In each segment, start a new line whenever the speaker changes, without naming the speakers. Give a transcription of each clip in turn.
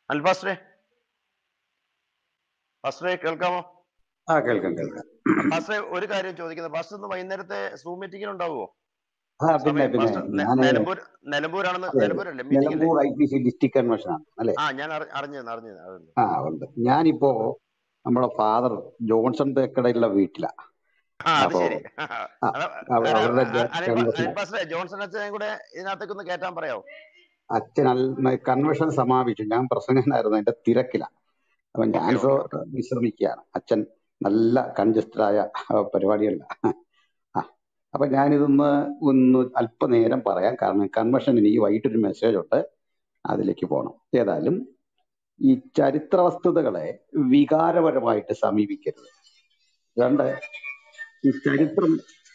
അൽപാസ്റ്ററെ പാസ്റ്ററെ കേൾക്കാമോ
ആ കേൾക്കാം കേൾക്കാം
പാസ്റ്ററെ ഒരു കാര്യം ചോദിക്കുന്നത് പാസ്റ്റർ ഇന്ന് വൈകുന്നേരത്തെ സൂം മീറ്റിംഗിന് ഉണ്ടാവുമോ
ആ പിന്നെ
സമയം
പിന്നെ
പാസ്റ്റർ നെ-
ഞാൻ
നിലമ്പൂർ നിലമ്പൂരാണെന്ന്
അതെ
നിലമ്പൂരല്ലേ മീറ്റിംഗ് അല്ലേ
Nilambur I P C district convention ആണ് അല്ലെ
ആ ഞാൻ അറി- അറിഞ്ഞിരുന്നു അറിഞ്ഞിരുന്നു അറിഞ്ഞു
ആ ഉണ്ട് ഞാനിപ്പോ നമ്മുടെ ഫാദർ ജോൺസൺ തേക്കടയുള്ള വീട്ടിലാ
ആ അത്
അപ്പോ
ശരി
ആ
അത്
അവ-
അല്ല,
അവരുടെ
അ- അനിൽ പാ-
കൺവെൻഷൻ
അനിൽ പാസ്റ്ററെ ജോൺസൺ അച്ഛനെ കൂടെ ഇതിനകത്തേക്ക് ഒന്ന് കയറ്റാൻ പറയാമോ
അച്ഛൻ കൺവെൻഷൻ സമാപിച്ചു ഞാൻ പ്രസംഗനായിരുന്നു അതിന്റെ തിരക്കില അപ്പൊ
ഓക്കെ
ഞാനിപ്പോ
ഓക്കെ ഓക്കെ
വിശ്രമിക്കുകയാണ് അച്ഛൻ നല്ല കൺജസ്റ്റഡ് ആയ പരിപാടിയല്ല ആ അപ്പൊ ഞാനിതൊന്ന് ഒന്ന് അല്പനേരം പറയാം കാരണം കൺവെൻഷൻ എനിക്ക് വൈകിട്ടൊരു മെസ്സേജ് ഉണ്ട് അതിലേക്ക് പോകണം ഏതായാലും ഈ ചരിത്ര വസ്തുതകളെ വികാരപരമായിട്ട് സമീപിക്കരുത് രണ്ട് ഈ ചരിത്രം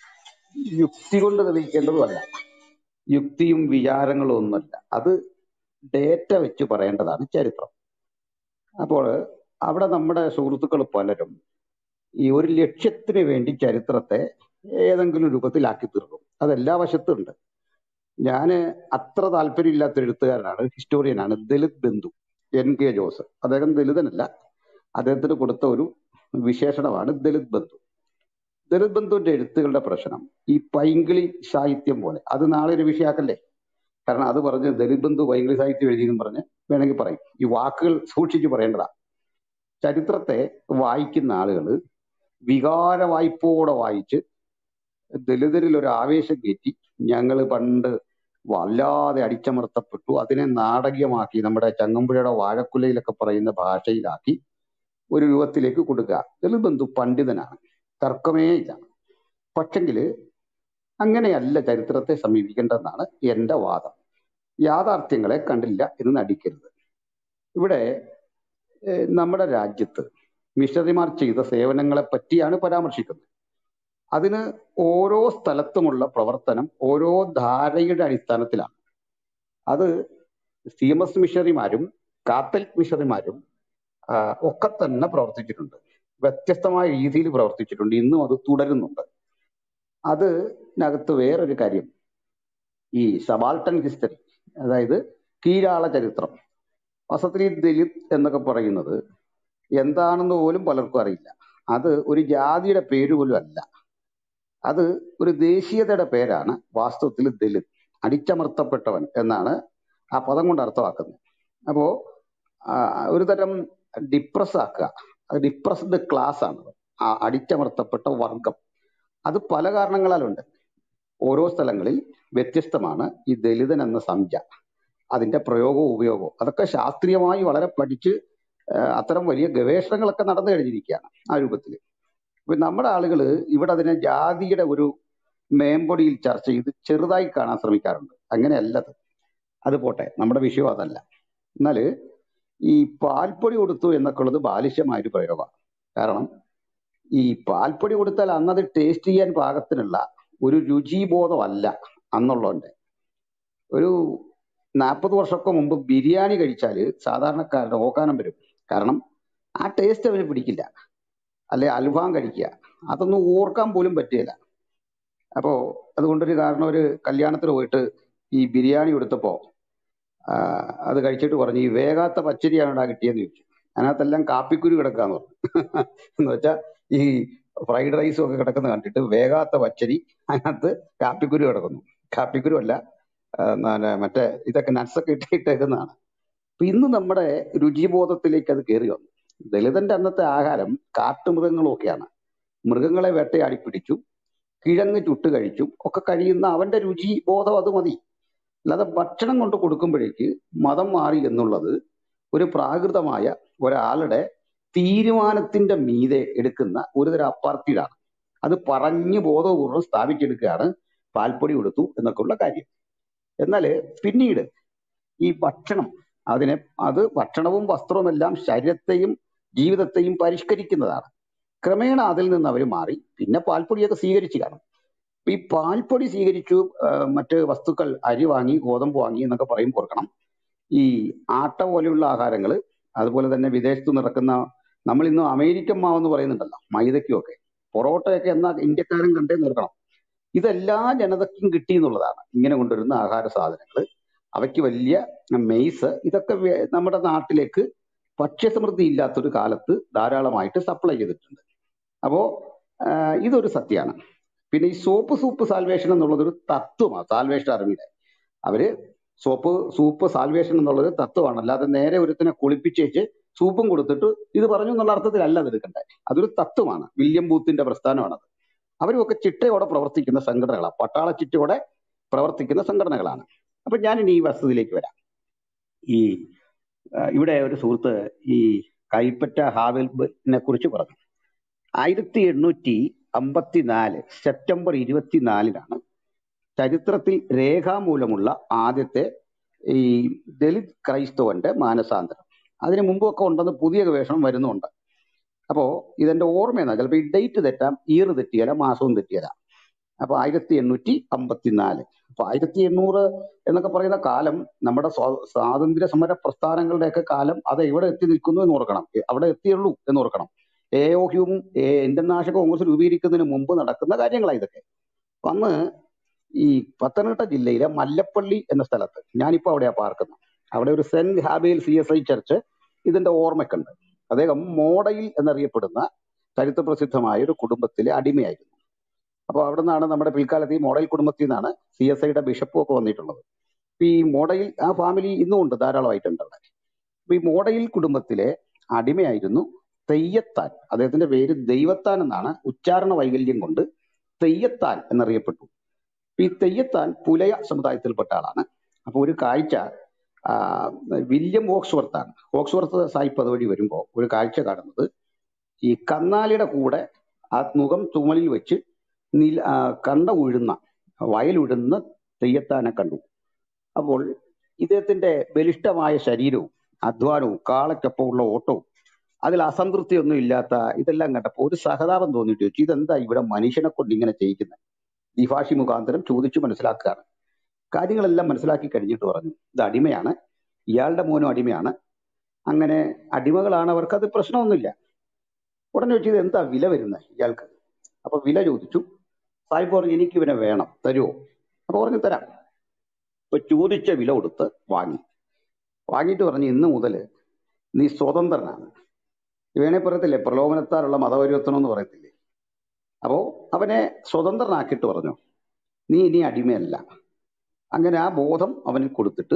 യുക്തി കൊണ്ട് തെളിയിക്കേണ്ടതുമല്ല യുക്തിയും വിചാരങ്ങളും ഒന്നുമല്ല അത് ഡേറ്റ വെച്ച് പറയേണ്ടതാണ് ചരിത്രം അപ്പോൾ അവിടെ നമ്മുടെ സുഹൃത്തുക്കൾ പലരും ഈ ഒരു ലക്ഷ്യത്തിന് വേണ്ടി ചരിത്രത്തെ ഏതെങ്കിലും രൂപത്തിലാക്കി തീർക്കും അതെല്ലാ വശത്തും ഉണ്ട് ഞാൻ അത്ര താല്പര്യമില്ലാത്തൊരു എഴുത്തുകാരനാണ് ഹിസ്റ്റോറിയനാണ് ദലിത് ബന്ധു എൻ കെ ജോസ് അദ്ദേഹം ദലിതനല്ല അദ്ദേഹത്തിന് കൊടുത്ത ഒരു വിശേഷണമാണ് ദലിത് ബന്ധു ദലിത് ബന്ധുവിന്റെ എഴുത്തുകളുടെ പ്രശ്നം ഈ പൈങ്കിളി സാഹിത്യം പോലെ അത് നാളെ ഒരു വിഷയാക്കല്ലേ കാരണം അത് പറഞ്ഞ് ദലിത് ബന്ധു പൈങ്കിളി സാഹിത്യം എഴുതിയെന്നും പറഞ്ഞ് വേണമെങ്കിൽ പറയും ഈ വാക്കുകൾ സൂക്ഷിച്ച് പറയേണ്ടതാ ചരിത്രത്തെ വായിക്കുന്ന ആളുകൾ വികാര വായ്പോടെ വായിച്ച് ദലിതരിൽ ഒരു ആവേശം കയറ്റി ഞങ്ങൾ പണ്ട് വല്ലാതെ അടിച്ചമർത്തപ്പെട്ടു അതിനെ നാടകീയമാക്കി നമ്മുടെ ചങ്ങമ്പുഴയുടെ വാഴക്കുലയിലൊക്കെ പറയുന്ന ഭാഷയിലാക്കി ഒരു രൂപത്തിലേക്ക് കൊടുക്കുക ദലിത് ബന്ധു പണ്ഡിതനാണ് തർക്കമേ ഇല്ല പക്ഷെങ്കില് അങ്ങനെയല്ല ചരിത്രത്തെ സമീപിക്കേണ്ടതെന്നാണ് എന്റെ വാദം യാഥാർത്ഥ്യങ്ങളെ കണ്ടില്ല എന്ന് നടിക്കരുത് ഇവിടെ ഏഹ്, നമ്മുടെ രാജ്യത്ത് മിഷണറിമാർ ചെയ്ത സേവനങ്ങളെ പറ്റിയാണ് പരാമർശിക്കുന്നത് അതിന് ഓരോ സ്ഥലത്തുമുള്ള പ്രവർത്തനം ഓരോ ധാരയുടെ അടിസ്ഥാനത്തിലാണ് അത് സി എം എസ് മിഷണറിമാരും കാത്തലിക് മിഷണറിമാരും ആ, ഒക്കെ തന്നെ പ്രവർത്തിച്ചിട്ടുണ്ട് വ്യത്യസ്തമായ രീതിയിൽ പ്രവർത്തിച്ചിട്ടുണ്ട് ഇന്നും അത് തുടരുന്നുണ്ട് അതിനകത്ത് വേറൊരു കാര്യം ഈ സബാൾട്ടൻ ഹിസ്റ്ററി അതായത് കീഴാള ചരിത്രം വസത്രി ദലിത് എന്നൊക്കെ പറയുന്നത് എന്താണെന്ന് പോലും പലർക്കും അറിയില്ല അത് ഒരു ജാതിയുടെ പേര് പോലും അല്ല അത് ഒരു ദേശീയതയുടെ പേരാണ് വാസ്തവത്തിൽ ദലിത് അടിച്ചമർത്തപ്പെട്ടവൻ എന്നാണ് ആ പദം കൊണ്ട് അർത്ഥമാക്കുന്നത് അപ്പോ ആ, ഒരു തരം ഡിപ്രസ് ആക്കുക അത് ഡിപ്രസ്ഡ് ക്ലാസ് ആണ് ആ അടിച്ചമർത്തപ്പെട്ട വർഗം അത് പല കാരണങ്ങളാലുണ്ട് ഓരോ സ്ഥലങ്ങളിൽ വ്യത്യസ്തമാണ് ഈ ദലിതൻ എന്ന സംജ്ഞ അതിന്റെ പ്രയോഗവും ഉപയോഗവും അതൊക്കെ ശാസ്ത്രീയമായി വളരെ പഠിച്ച് ആ, അത്തരം വലിയ ഗവേഷണങ്ങളൊക്കെ നടന്നു കഴിഞ്ഞിരിക്കുകയാണ് ആ രൂപത്തിൽ ഇപ്പൊ നമ്മുടെ ആളുകൾ ഇവിടെ അതിനെ ജാതിയുടെ ഒരു മേമ്പൊടിയിൽ ചർച്ച ചെയ്ത് ചെറുതായി കാണാൻ ശ്രമിക്കാറുണ്ട് അങ്ങനെയല്ലത് അത് പോട്ടെ നമ്മുടെ വിഷയം അതല്ല എന്നാല് ഈ പാൽപ്പൊടി കൊടുത്തു എന്നൊക്കെ ഉള്ളത് ബാലിശ്യമായ ഒരു പ്രയോഗമാണ് കാരണം ഈ പാൽപ്പൊടി കൊടുത്താൽ അന്നത് ടേസ്റ്റ് ചെയ്യാൻ പാകത്തിനുള്ള ഒരു രുചിബോധമല്ല അന്നുള്ളതുണ്ട് ഒരു നാൽപ്പത് വർഷമൊക്കെ മുമ്പ് ബിരിയാണി കഴിച്ചാൽ സാധാരണക്കാരുടെ ഓക്കാനം വരും കാരണം ആ ടേസ്റ്റ് അവന് പിടിക്കില്ല അല്ലെ അൽഫാം കഴിക്കുക അതൊന്നും ഓർക്കാൻ പോലും പറ്റുകയില്ല അപ്പോ അതുകൊണ്ടൊരു കാരണം ഒരു കല്യാണത്തിന് പോയിട്ട് ഈ ബിരിയാണി കൊടുത്തപ്പോ ആ, അത് കഴിച്ചിട്ട് പറഞ്ഞു ഈ വേകാത്ത പച്ചരിയാണ് കിട്ടിയെന്ന് ചോദിച്ചു അതിനകത്തെല്ലാം കാപ്പിക്കുരു കിടക്കാന്ന് പറഞ്ഞു എന്ന് വെച്ചാൽ ഈ ഫ്രൈഡ് റൈസും ഒക്കെ കിടക്കുന്ന കണ്ടിട്ട് വേകാത്ത പച്ചരി അതിനകത്ത് കാപ്പിക്കുരു കിടക്കുന്നു കാപ്പിക്കുരു അല്ല ആ, ന- മറ്റേ ഇതൊക്കെ nuts ഒക്കെ ഇട്ടിട്ടേക്കുന്നതാണ് അപ്പൊ ഇന്ന് നമ്മുടെ രുചിബോധത്തിലേക്ക് അത് കയറി വന്നു ദളിതന്റെ അന്നത്തെ ആഹാരം കാട്ടുമൃഗങ്ങളും ഒക്കെയാണ് മൃഗങ്ങളെ വേട്ടയാടി പിടിച്ചു കിഴങ്ങ് ചുട്ട് കഴിച്ചും ഒക്കെ കഴിയുന്ന അവന്റെ രുചി ബോധം അത് മതി അല്ലാതെ ഭക്ഷണം കൊണ്ട് കൊടുക്കുമ്പോഴേക്ക് മതം മാറി എന്നുള്ളത് ഒരു പ്രാകൃതമായ ഒരാളുടെ തീരുമാനത്തിന്റെ മീതെ എടുക്കുന്ന ഒരുതരം അപ്പാർത്തിയിലാണ് അത് പറഞ്ഞു ബോധപൂർവ്വം സ്ഥാപിച്ചെടുക്കുകയാണ് പാൽപ്പൊടി കൊടുത്തു എന്നൊക്കെയുള്ള കാര്യം എന്നാൽ പിന്നീട് ഈ ഭക്ഷണം അതിനെ അത് ഭക്ഷണവും വസ്ത്രവും എല്ലാം ശരീരത്തെയും ജീവിതത്തെയും പരിഷ്കരിക്കുന്നതാണ് ക്രമേണ അതിൽ നിന്ന് അവർ മാറി പിന്നെ പാൽപ്പൊടിയൊക്കെ സ്വീകരിച്ചു കാണും അപ്പൊ ഈ പാൽപ്പൊടി സ്വീകരിച്ചു ആ, മറ്റ് വസ്തുക്കൾ അരി വാങ്ങി ഗോതമ്പ് വാങ്ങി എന്നൊക്കെ പറയുമ്പോൾ ഓർക്കണം ഈ ആട്ട പോലെയുള്ള ആഹാരങ്ങൾ അതുപോലെ തന്നെ വിദേശത്ത് നിറക്കുന്ന നമ്മൾ ഇന്ന് അമേരിക്കൻ മാവെന്ന് പറയുന്നുണ്ടല്ലോ മൈദയ്ക്കും ഒക്കെ പൊറോട്ടയൊക്കെ എന്നാ ഇന്ത്യക്കാരൻ കണ്ടേ നിർക്കണം ഇതെല്ലാ ജനതയ്ക്കും കിട്ടി എന്നുള്ളതാണ് ഇങ്ങനെ കൊണ്ടുവരുന്ന ആഹാര സാധനങ്ങൾ അവയ്ക്ക് വലിയ മെയ്സ് ഇതൊക്കെ വേ- നമ്മുടെ നാട്ടിലേക്ക് ഭക്ഷ്യസമൃദ്ധി ഇല്ലാത്തൊരു കാലത്ത് ധാരാളമായിട്ട് സപ്ലൈ ചെയ്തിട്ടുണ്ട് അപ്പോ ആഹ് ഇതൊരു സത്യമാണ് പിന്നെ ഈ സോപ്പ് സൂപ്പ് സാൽവേഷൻ എന്നുള്ളത് ഒരു തത്വമാണ് സാൽവേഷൻ ആർമിയുടെ അവര് സോപ്പ് സൂപ്പ് സാൽവേഷൻ എന്നുള്ളത് തത്വമാണ് അല്ലാതെ നേരെ ഒരുത്തിനെ കുളിപ്പിച്ചേച്ച് സൂപ്പും കൊടുത്തിട്ട് ഇത് പറഞ്ഞു എന്നുള്ള അർത്ഥത്തിലല്ല അത് എടുക്കണ്ടേ അതൊരു തത്വമാണ് വില്യം ബൂത്തിന്റെ പ്രസ്ഥാനമാണത് അവരുമൊക്കെ ചിട്ടയോടെ പ്രവർത്തിക്കുന്ന സംഘടനകളാണ് പട്ടാള ചിട്ടയോടെ പ്രവർത്തിക്കുന്ന സംഘടനകളാണ് അപ്പൊ ഞാൻ ഇനി ഈ വസ്തുതയിലേക്ക് വരാം ഈ ആ, ഇവിടെ ഒരു സുഹൃത്ത് ഈ കൈപ്പറ്റ ഹാവൽബിനെ കുറിച്ച് പറഞ്ഞു ആയിരത്തി എണ്ണൂറ്റി അമ്പത്തിനാല് സെപ്റ്റംബർ ഇരുപത്തിനാലിനാണ് ചരിത്രത്തിൽ രേഖാമൂലമുള്ള ആദ്യത്തെ ഈ ദലിത് ക്രൈസ്തവന്റെ മാനസാന്തരം അതിന് മുമ്പൊക്കെ ഉണ്ടെന്ന് പുതിയ ഗവേഷണം വരുന്നുണ്ട് അപ്പോ ഇതെന്റെ ഓർമ്മയെന്നാ ചിലപ്പോൾ ഈ ഡേറ്റ് തെറ്റാം ഇയർ തെറ്റിയല്ല മാസവും തെറ്റിയല്ല അപ്പൊ ആയിരത്തി എണ്ണൂറ്റി അമ്പത്തിനാല് അപ്പൊ ആയിരത്തി എണ്ണൂറ് എന്നൊക്കെ പറയുന്ന കാലം നമ്മുടെ സ്വാ- സ്വാതന്ത്ര്യ സമര പ്രസ്ഥാനങ്ങളുടെയൊക്കെ കാലം അത് എവിടെ എത്തി നിൽക്കുന്നു എന്ന് ഓർക്കണം എ- അവിടെ എത്തിയുള്ളൂ എന്ന് ഓർക്കണം എ ഒ ഹ്യൂമും എ ഇന്ത്യൻ നാഷണൽ കോൺഗ്രസ് രൂപീകരിക്കുന്നതിന് മുമ്പ് നടക്കുന്ന കാര്യങ്ങളാണ് ഇതൊക്കെ അപ്പൊ അന്ന് ഈ പത്തനംതിട്ട ജില്ലയിലെ മല്ലപ്പള്ളി എന്ന സ്ഥലത്ത് ഞാനിപ്പോ അവിടെയാ പാർക്കുന്നത് അവിടെ ഒരു saint Habel C S I church ഇതിന്റെ ഓർമ്മയ്ക്കുണ്ട് അദ്ദേഹം മോഡയിൽ എന്നറിയപ്പെടുന്ന ചരിത്രപ്രസിദ്ധമായ ഒരു കുടുംബത്തിലെ അടിമയായിരുന്നു അപ്പോൾ അവിടെ നിന്നാണ് നമ്മുടെ പിൽക്കാലത്ത് ഈ മോഡൽ കുടുംബത്തിൽ നിന്നാണ് സി എസ് ഐയുടെ ബിഷപ്പും ഒക്കെ വന്നിട്ടുള്ളത് അപ്പൊ ഈ മോഡയിൽ ആ ഫാമിലി ഇന്നും ഉണ്ട് ധാരാളമായിട്ടുണ്ട് അവിടെ അപ്പൊ ഈ മോഡയിൽ കുടുംബത്തിലെ അടിമയായിരുന്നു തെയ്യത്താൻ അദ്ദേഹത്തിന്റെ പേര് ദൈവത്താൻ എന്നാണ് ഉച്ചാരണ വൈകല്യം കൊണ്ട് തെയ്യത്താൻ എന്നറിയപ്പെട്ടു അപ്പൊ ഈ തെയ്യത്താൻ പുലയ സമുദായത്തിൽപ്പെട്ട ആളാണ് അപ്പൊ ഒരു കാഴ്ച ആ, വില്യം ഓക്സ്വർത്ത് ആണ് ഓക്സ്വർത്ത് സാഹിബ് അതുവഴി വരുമ്പോൾ ഒരു കാഴ്ച കാണുന്നത് ഈ കന്നാലിയുടെ കൂടെ ആ മുഖം തുമലിൽ വെച്ച് നില ആ, കണ്ട ഉഴുന്ന വയലുഴുന്ന തെയ്യത്താനെ കണ്ടു അപ്പോൾ ഇദ്ദേഹത്തിന്റെ ബലിഷ്ഠമായ ശരീരവും അധ്വാനവും കാളയ്ക്കൊപ്പമുള്ള ഓട്ടവും അതിൽ അസംതൃപ്തിയൊന്നും ഇല്ലാത്ത ഇതെല്ലാം കണ്ടപ്പോൾ ഒരു സഹതാപം തോന്നിയിട്ട് ചോദിച്ചു ഇതെന്താ ഇവിടെ മനുഷ്യനെ കൊണ്ട് ഇങ്ങനെ ചെയ്യിക്കുന്നത് ദിഭാഷി മുഖാന്തരം ചോദിച്ചു മനസ്സിലാക്കുകയാണ് കാര്യങ്ങളെല്ലാം മനസ്സിലാക്കി കഴിഞ്ഞിട്ട് പറഞ്ഞു ഇത് അടിമയാണ് ഇയാളുടെ മോനും അടിമയാണ് അങ്ങനെ അടിമകളാണ് അവർക്ക് അത് പ്രശ്നമൊന്നുമില്ല ഉടനെ ചോദിച്ചു ഇത് എന്താ വില വരുന്നത് ഇയാൾക്ക് അപ്പൊ വില ചോദിച്ചു സാഹിബ് പറഞ്ഞു എനിക്ക് ഇവനെ വേണം തരുമോ അപ്പൊ പറഞ്ഞു തരാം ഇപ്പൊ ചോദിച്ച വില കൊടുത്ത് വാങ്ങി വാങ്ങിയിട്ട് പറഞ്ഞു ഇന്ന് മുതൽ നീ സ്വതന്ത്രനാണ് ഇവനെ പറയത്തില്ലേ പ്രലോഭനത്താലുള്ള മതപരിവർത്തനം എന്ന് പറയത്തില്ലേ അപ്പോ അവനെ സ്വതന്ത്രനാക്കിയിട്ട് പറഞ്ഞു നീ ഇനി അടിമയല്ല അങ്ങനെ ആ ബോധം അവനിൽ കൊടുത്തിട്ട്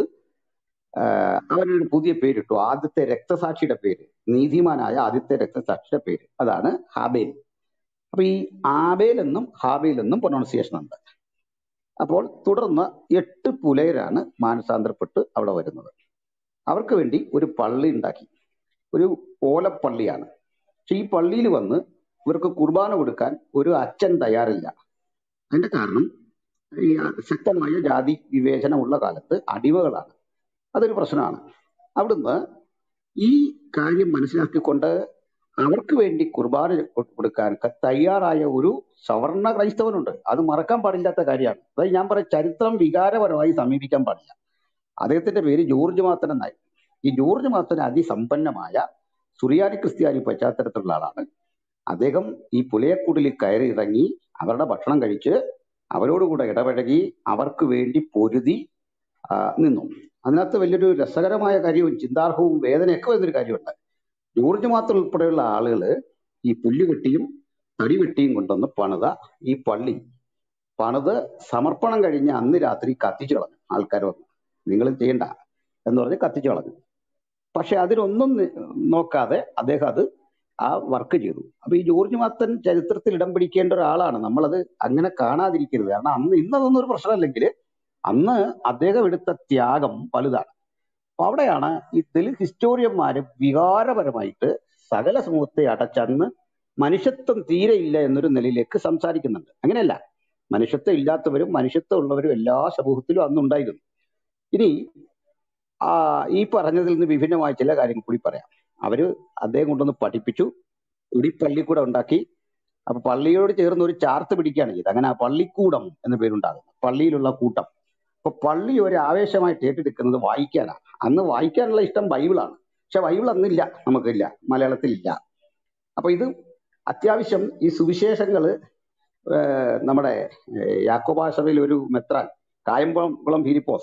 ആഹ് അവനൊരു പുതിയ പേരിട്ടു ആദ്യത്തെ രക്തസാക്ഷിയുടെ പേര് നീതിമാനായ ആദ്യത്തെ രക്തസാക്ഷിയുടെ പേര് അതാണ് ഹാബേൽ അപ്പൊ ഈ ആബേൽ എന്നും ഹാബേൽ എന്നും പ്രൊണൗൺസിയേഷൻ ഉണ്ട് അപ്പോൾ തുടർന്ന് എട്ട് പുലയരാണ് മാനസാന്തരപ്പെട്ട് അവിടെ വരുന്നത് അവർക്ക് വേണ്ടി ഒരു പള്ളി ഉണ്ടാക്കി ഒരു ഓലപ്പള്ളിയാണ് പക്ഷെ ഈ പള്ളിയിൽ വന്ന് ഇവർക്ക് കുർബാന കൊടുക്കാൻ ഒരു അച്ഛൻ തയ്യാറില്ല അതിന്റെ കാരണം ഈ ശക്തമായ ജാതി വിവേചനമുള്ള കാലത്ത് അടിമകളാണ് അതൊരു പ്രശ്നമാണ് അവിടുന്ന് ഈ കാര്യം മനസ്സിലാക്കിക്കൊണ്ട് അവർക്ക് വേണ്ടി കുർബാന കൊ- കൊടുക്കാൻ ക- തയ്യാറായ ഒരു സവർണ ക്രൈസ്തവനുണ്ട് അത് മറക്കാൻ പാടില്ലാത്ത കാര്യമാണ് അതായത് ഞാൻ പറയാം ചരിത്രം വികാരപരമായി സമീപിക്കാൻ പാടില്ല അദ്ദേഹത്തിന്റെ പേര് ജോർജ് മാത്തൻ എന്നായി ഈ ജോർജ് മാത്തൻ അതിസമ്പന്നമായ സുറിയാനി ക്രിസ്ത്യാനി പശ്ചാത്തലത്തിലുള്ള ആളാണ് അദ്ദേഹം ഈ പുലയക്കുടിലിൽ കയറി ഇറങ്ങി അവരുടെ ഭക്ഷണം കഴിച്ച് അവരോടുകൂടെ ഇടപഴകി അവർക്ക് വേണ്ടി പൊരുതി ആ, നിന്നു അതിനകത്ത് വലിയൊരു രസകരമായ കാര്യവും ചിന്താർഹവും വേദനയൊക്കെ വരുന്നൊരു കാര്യമുണ്ട് ജോർജ് മാത്രം ഉൾപ്പെടെയുള്ള ആളുകൾ ഈ പുല്ലുകെട്ടിയും തടിവെട്ടിയും കൊണ്ടുവന്ന് പണിത ഈ പള്ളി പണിത് സമർപ്പണം കഴിഞ്ഞ് അന്ന് രാത്രി കത്തിച്ചു കളഞ്ഞു ആൾക്കാർ വന്നു നിങ്ങൾ ചെയ്യണ്ട എന്ന് പറഞ്ഞ് കത്തിച്ചു കളഞ്ഞു പക്ഷെ അതിനൊന്നും നി- നോക്കാതെ അദ്ദേഹം അത് ആ വർക്ക് ചെയ്തു അപ്പൊ ഈ ജോർജ് മാത്തൻ ചരിത്രത്തിൽ ഇടം പിടിക്കേണ്ട ഒരാളാണ് നമ്മളത് അങ്ങനെ കാണാതിരിക്കരുത് കാരണം അന്ന് ഇന്നതൊന്നും ഒരു പ്രശ്നമല്ലെങ്കിൽ അന്ന് അദ്ദേഹം എടുത്ത ത്യാഗം വലുതാണ് അപ്പൊ അവിടെയാണ് ഈ ദലിത് ഹിസ്റ്റോറിയന്മാര് വികാരപരമായിട്ട് സകല സമൂഹത്തെ അടച്ചന്ന് മനുഷ്യത്വം തീരെ ഇല്ല എന്നൊരു നിലയിലേക്ക് സംസാരിക്കുന്നുണ്ട് അങ്ങനെയല്ല മനുഷ്യത്വം ഇല്ലാത്തവരും മനുഷ്യത്വം ഉള്ളവരും എല്ലാ സമൂഹത്തിലും അന്നുണ്ടായിരുന്നു ഇനി ആ ഈ പറഞ്ഞതിൽ നിന്ന് വിഭിന്നമായ ചില കാര്യങ്ങൾ കൂടി പറയാം അവര് അദ്ദേഹം കൊണ്ടൊന്ന് പഠിപ്പിച്ചു ഒരു പള്ളിക്കൂടം ഉണ്ടാക്കി അപ്പൊ പള്ളിയോട് ചേർന്ന് ഒരു ചാർത്ത് പിടിക്കുകയാണ് ചെയ്തത് അങ്ങനെ ആ പള്ളിക്കൂടം എന്ന പേരുണ്ടാകുന്നു പള്ളിയിലുള്ള കൂട്ടം അപ്പൊ പള്ളി ഒരു ആവേശമായിട്ട് ഏറ്റെടുക്കുന്നത് വായിക്കാനാണ് അന്ന് വായിക്കാനുള്ള ഇഷ്ടം ബൈബിളാണ് പക്ഷെ ബൈബിൾ അന്നില്ല നമുക്കില്ല മലയാളത്തിലില്ല അപ്പൊ ഇത് അത്യാവശ്യം ഈ സുവിശേഷങ്ങള് ഏഹ് നമ്മുടെ ഏഹ് യാക്കോബാ സഭയിൽ ഒരു മെത്രാൻ കായംകുളം ഫിലിപ്പോസ്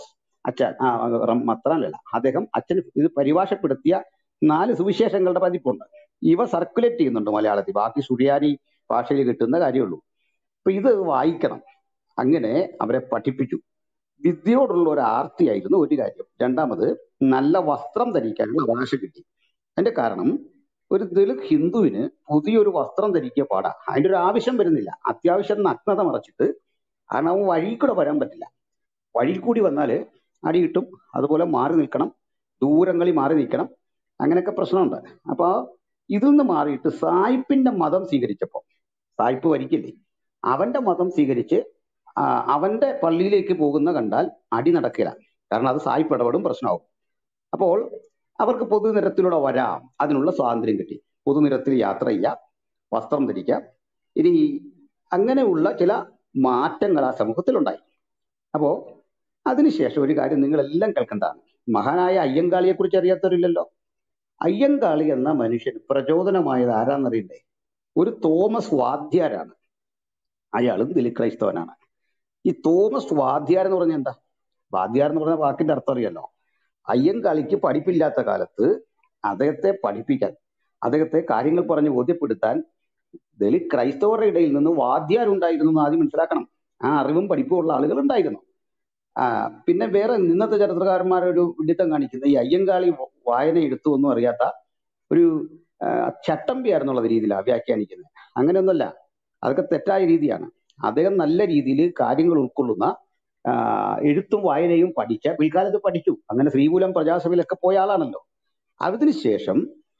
അച്ഛൻ ആ റം- മത്രാനല്ല അദ്ദേഹം അച്ഛൻ ഇത് പരിഭാഷപ്പെടുത്തിയ നാല് സുവിശേഷങ്ങളുടെ പതിപ്പുണ്ട് ഇവ സർക്കുലേറ്റ് ചെയ്യുന്നുണ്ട് മലയാളത്തിൽ ബാക്കി സുറിയാനി ഭാഷയിൽ കിട്ടുന്ന കാര്യമുള്ളൂ അപ്പൊ ഇത് വായിക്കണം അങ്ങനെ അവരെ പഠിപ്പിച്ചു വിദ്യയോടുള്ള ഒരു ആർത്തിയായിരുന്നു ഒരു കാര്യം രണ്ടാമത് നല്ല വസ്ത്രം ധരിക്കാനുള്ള അവകാശം കിട്ടി അതിന്റെ കാരണം ഒരു ദളിത് ഹിന്ദുവിന് പുതിയൊരു വസ്ത്രം ധരിക്കുക പാടാ അതിന്റെ ഒരു ആവശ്യം വരുന്നില്ല അത്യാവശ്യം നഗ്നത മറച്ചിട്ട് കാരണം അവൻ വഴിയിൽ കൂടെ വരാൻ പറ്റില്ല വഴിയിൽ കൂടി വന്നാല് അടി കിട്ടും അതുപോലെ മാറി നിൽക്കണം ദൂരങ്ങളിൽ മാറി നിൽക്കണം അങ്ങനെയൊക്കെ പ്രശ്നമുണ്ട് അപ്പൊ ഇതിൽ നിന്ന് മാറിയിട്ട് സായിപ്പിന്റെ മതം സ്വീകരിച്ചപ്പോ സായിപ്പ് വരിക്കില്ലേ അവന്റെ മതം സ്വീകരിച്ച് ആ, അവന്റെ പള്ളിയിലേക്ക് പോകുന്ന കണ്ടാൽ അടി നടക്കില്ല കാരണം അത് സായിപ്പ് ഇടപെടും പ്രശ്നമാവും അപ്പോൾ അവർക്ക് പൊതുനിരത്തിലൂടെ വരാം അതിനുള്ള സ്വാതന്ത്ര്യം കിട്ടി പൊതുനിരത്തിൽ യാത്ര ചെയ്യാം വസ്ത്രം ധരിക്കാം ഇനി അങ്ങനെയുള്ള ചില മാറ്റങ്ങൾ ആ സമൂഹത്തിലുണ്ടായി അപ്പോ അതിനുശേഷം ഒരു കാര്യം നിങ്ങളെല്ലാം കേൾക്കേണ്ടതാണ് മഹാനായ അയ്യങ്കാളിയെ കുറിച്ച് അറിയാത്തവരില്ലല്ലോ അയ്യങ്കാളി എന്ന മനുഷ്യൻ പ്രചോദനമായത് ആരാന്നറിയണ്ടേ ഒരു തോമസ് വാദ്യാരാണ് അയാളും ദലിത് ക്രൈസ്തവനാണ് ഈ തോമസ് വാദ്യാർ എന്ന് പറഞ്ഞാൽ എന്താ വാദ്യാർ എന്ന് പറഞ്ഞ വാക്കിന്റെ അർത്ഥം അറിയാലോ അയ്യങ്കാളിക്ക് പഠിപ്പില്ലാത്ത കാലത്ത് അദ്ദേഹത്തെ പഠിപ്പിക്കാൻ അദ്ദേഹത്തെ കാര്യങ്ങൾ പറഞ്ഞ് ബോധ്യപ്പെടുത്താൻ ദലിത് ക്രൈസ്തവരുടെ ഇടയിൽ നിന്ന് വാദ്യാരുണ്ടായിരുന്നു എന്ന് ആദ്യം മനസ്സിലാക്കണം ആ അറിവും പഠിപ്പും ഉള്ള ആളുകൾ ഉണ്ടായിരുന്നു ആ പിന്നെ വേറെ ഇന്നത്തെ ചരിത്രകാരന്മാരൊരു വിഡിത്തം കാണിക്കുന്ന ഈ അയ്യങ്കാളി വായന എടുത്തു ഒന്നും അറിയാത്ത ഒരു ആ, ചട്ടമ്പിയായിരുന്നുള്ള രീതിയിലാണ് വ്യാഖ്യാനിക്കുന്നത് അങ്ങനെയൊന്നുമല്ല അതൊക്കെ തെറ്റായ രീതിയാണ് അദ്ദേഹം നല്ല രീതിയിൽ കാര്യങ്ങൾ ഉൾക്കൊള്ളുന്ന ആ, എഴുത്തും വായനയും പഠിച്ച പിൽക്കാലത്ത് പഠിച്ചു അങ്ങനെ ശ്രീകുലം പ്രജാസഭയിലൊക്കെ പോയ ആളാണല്ലോ അതിനുശേഷം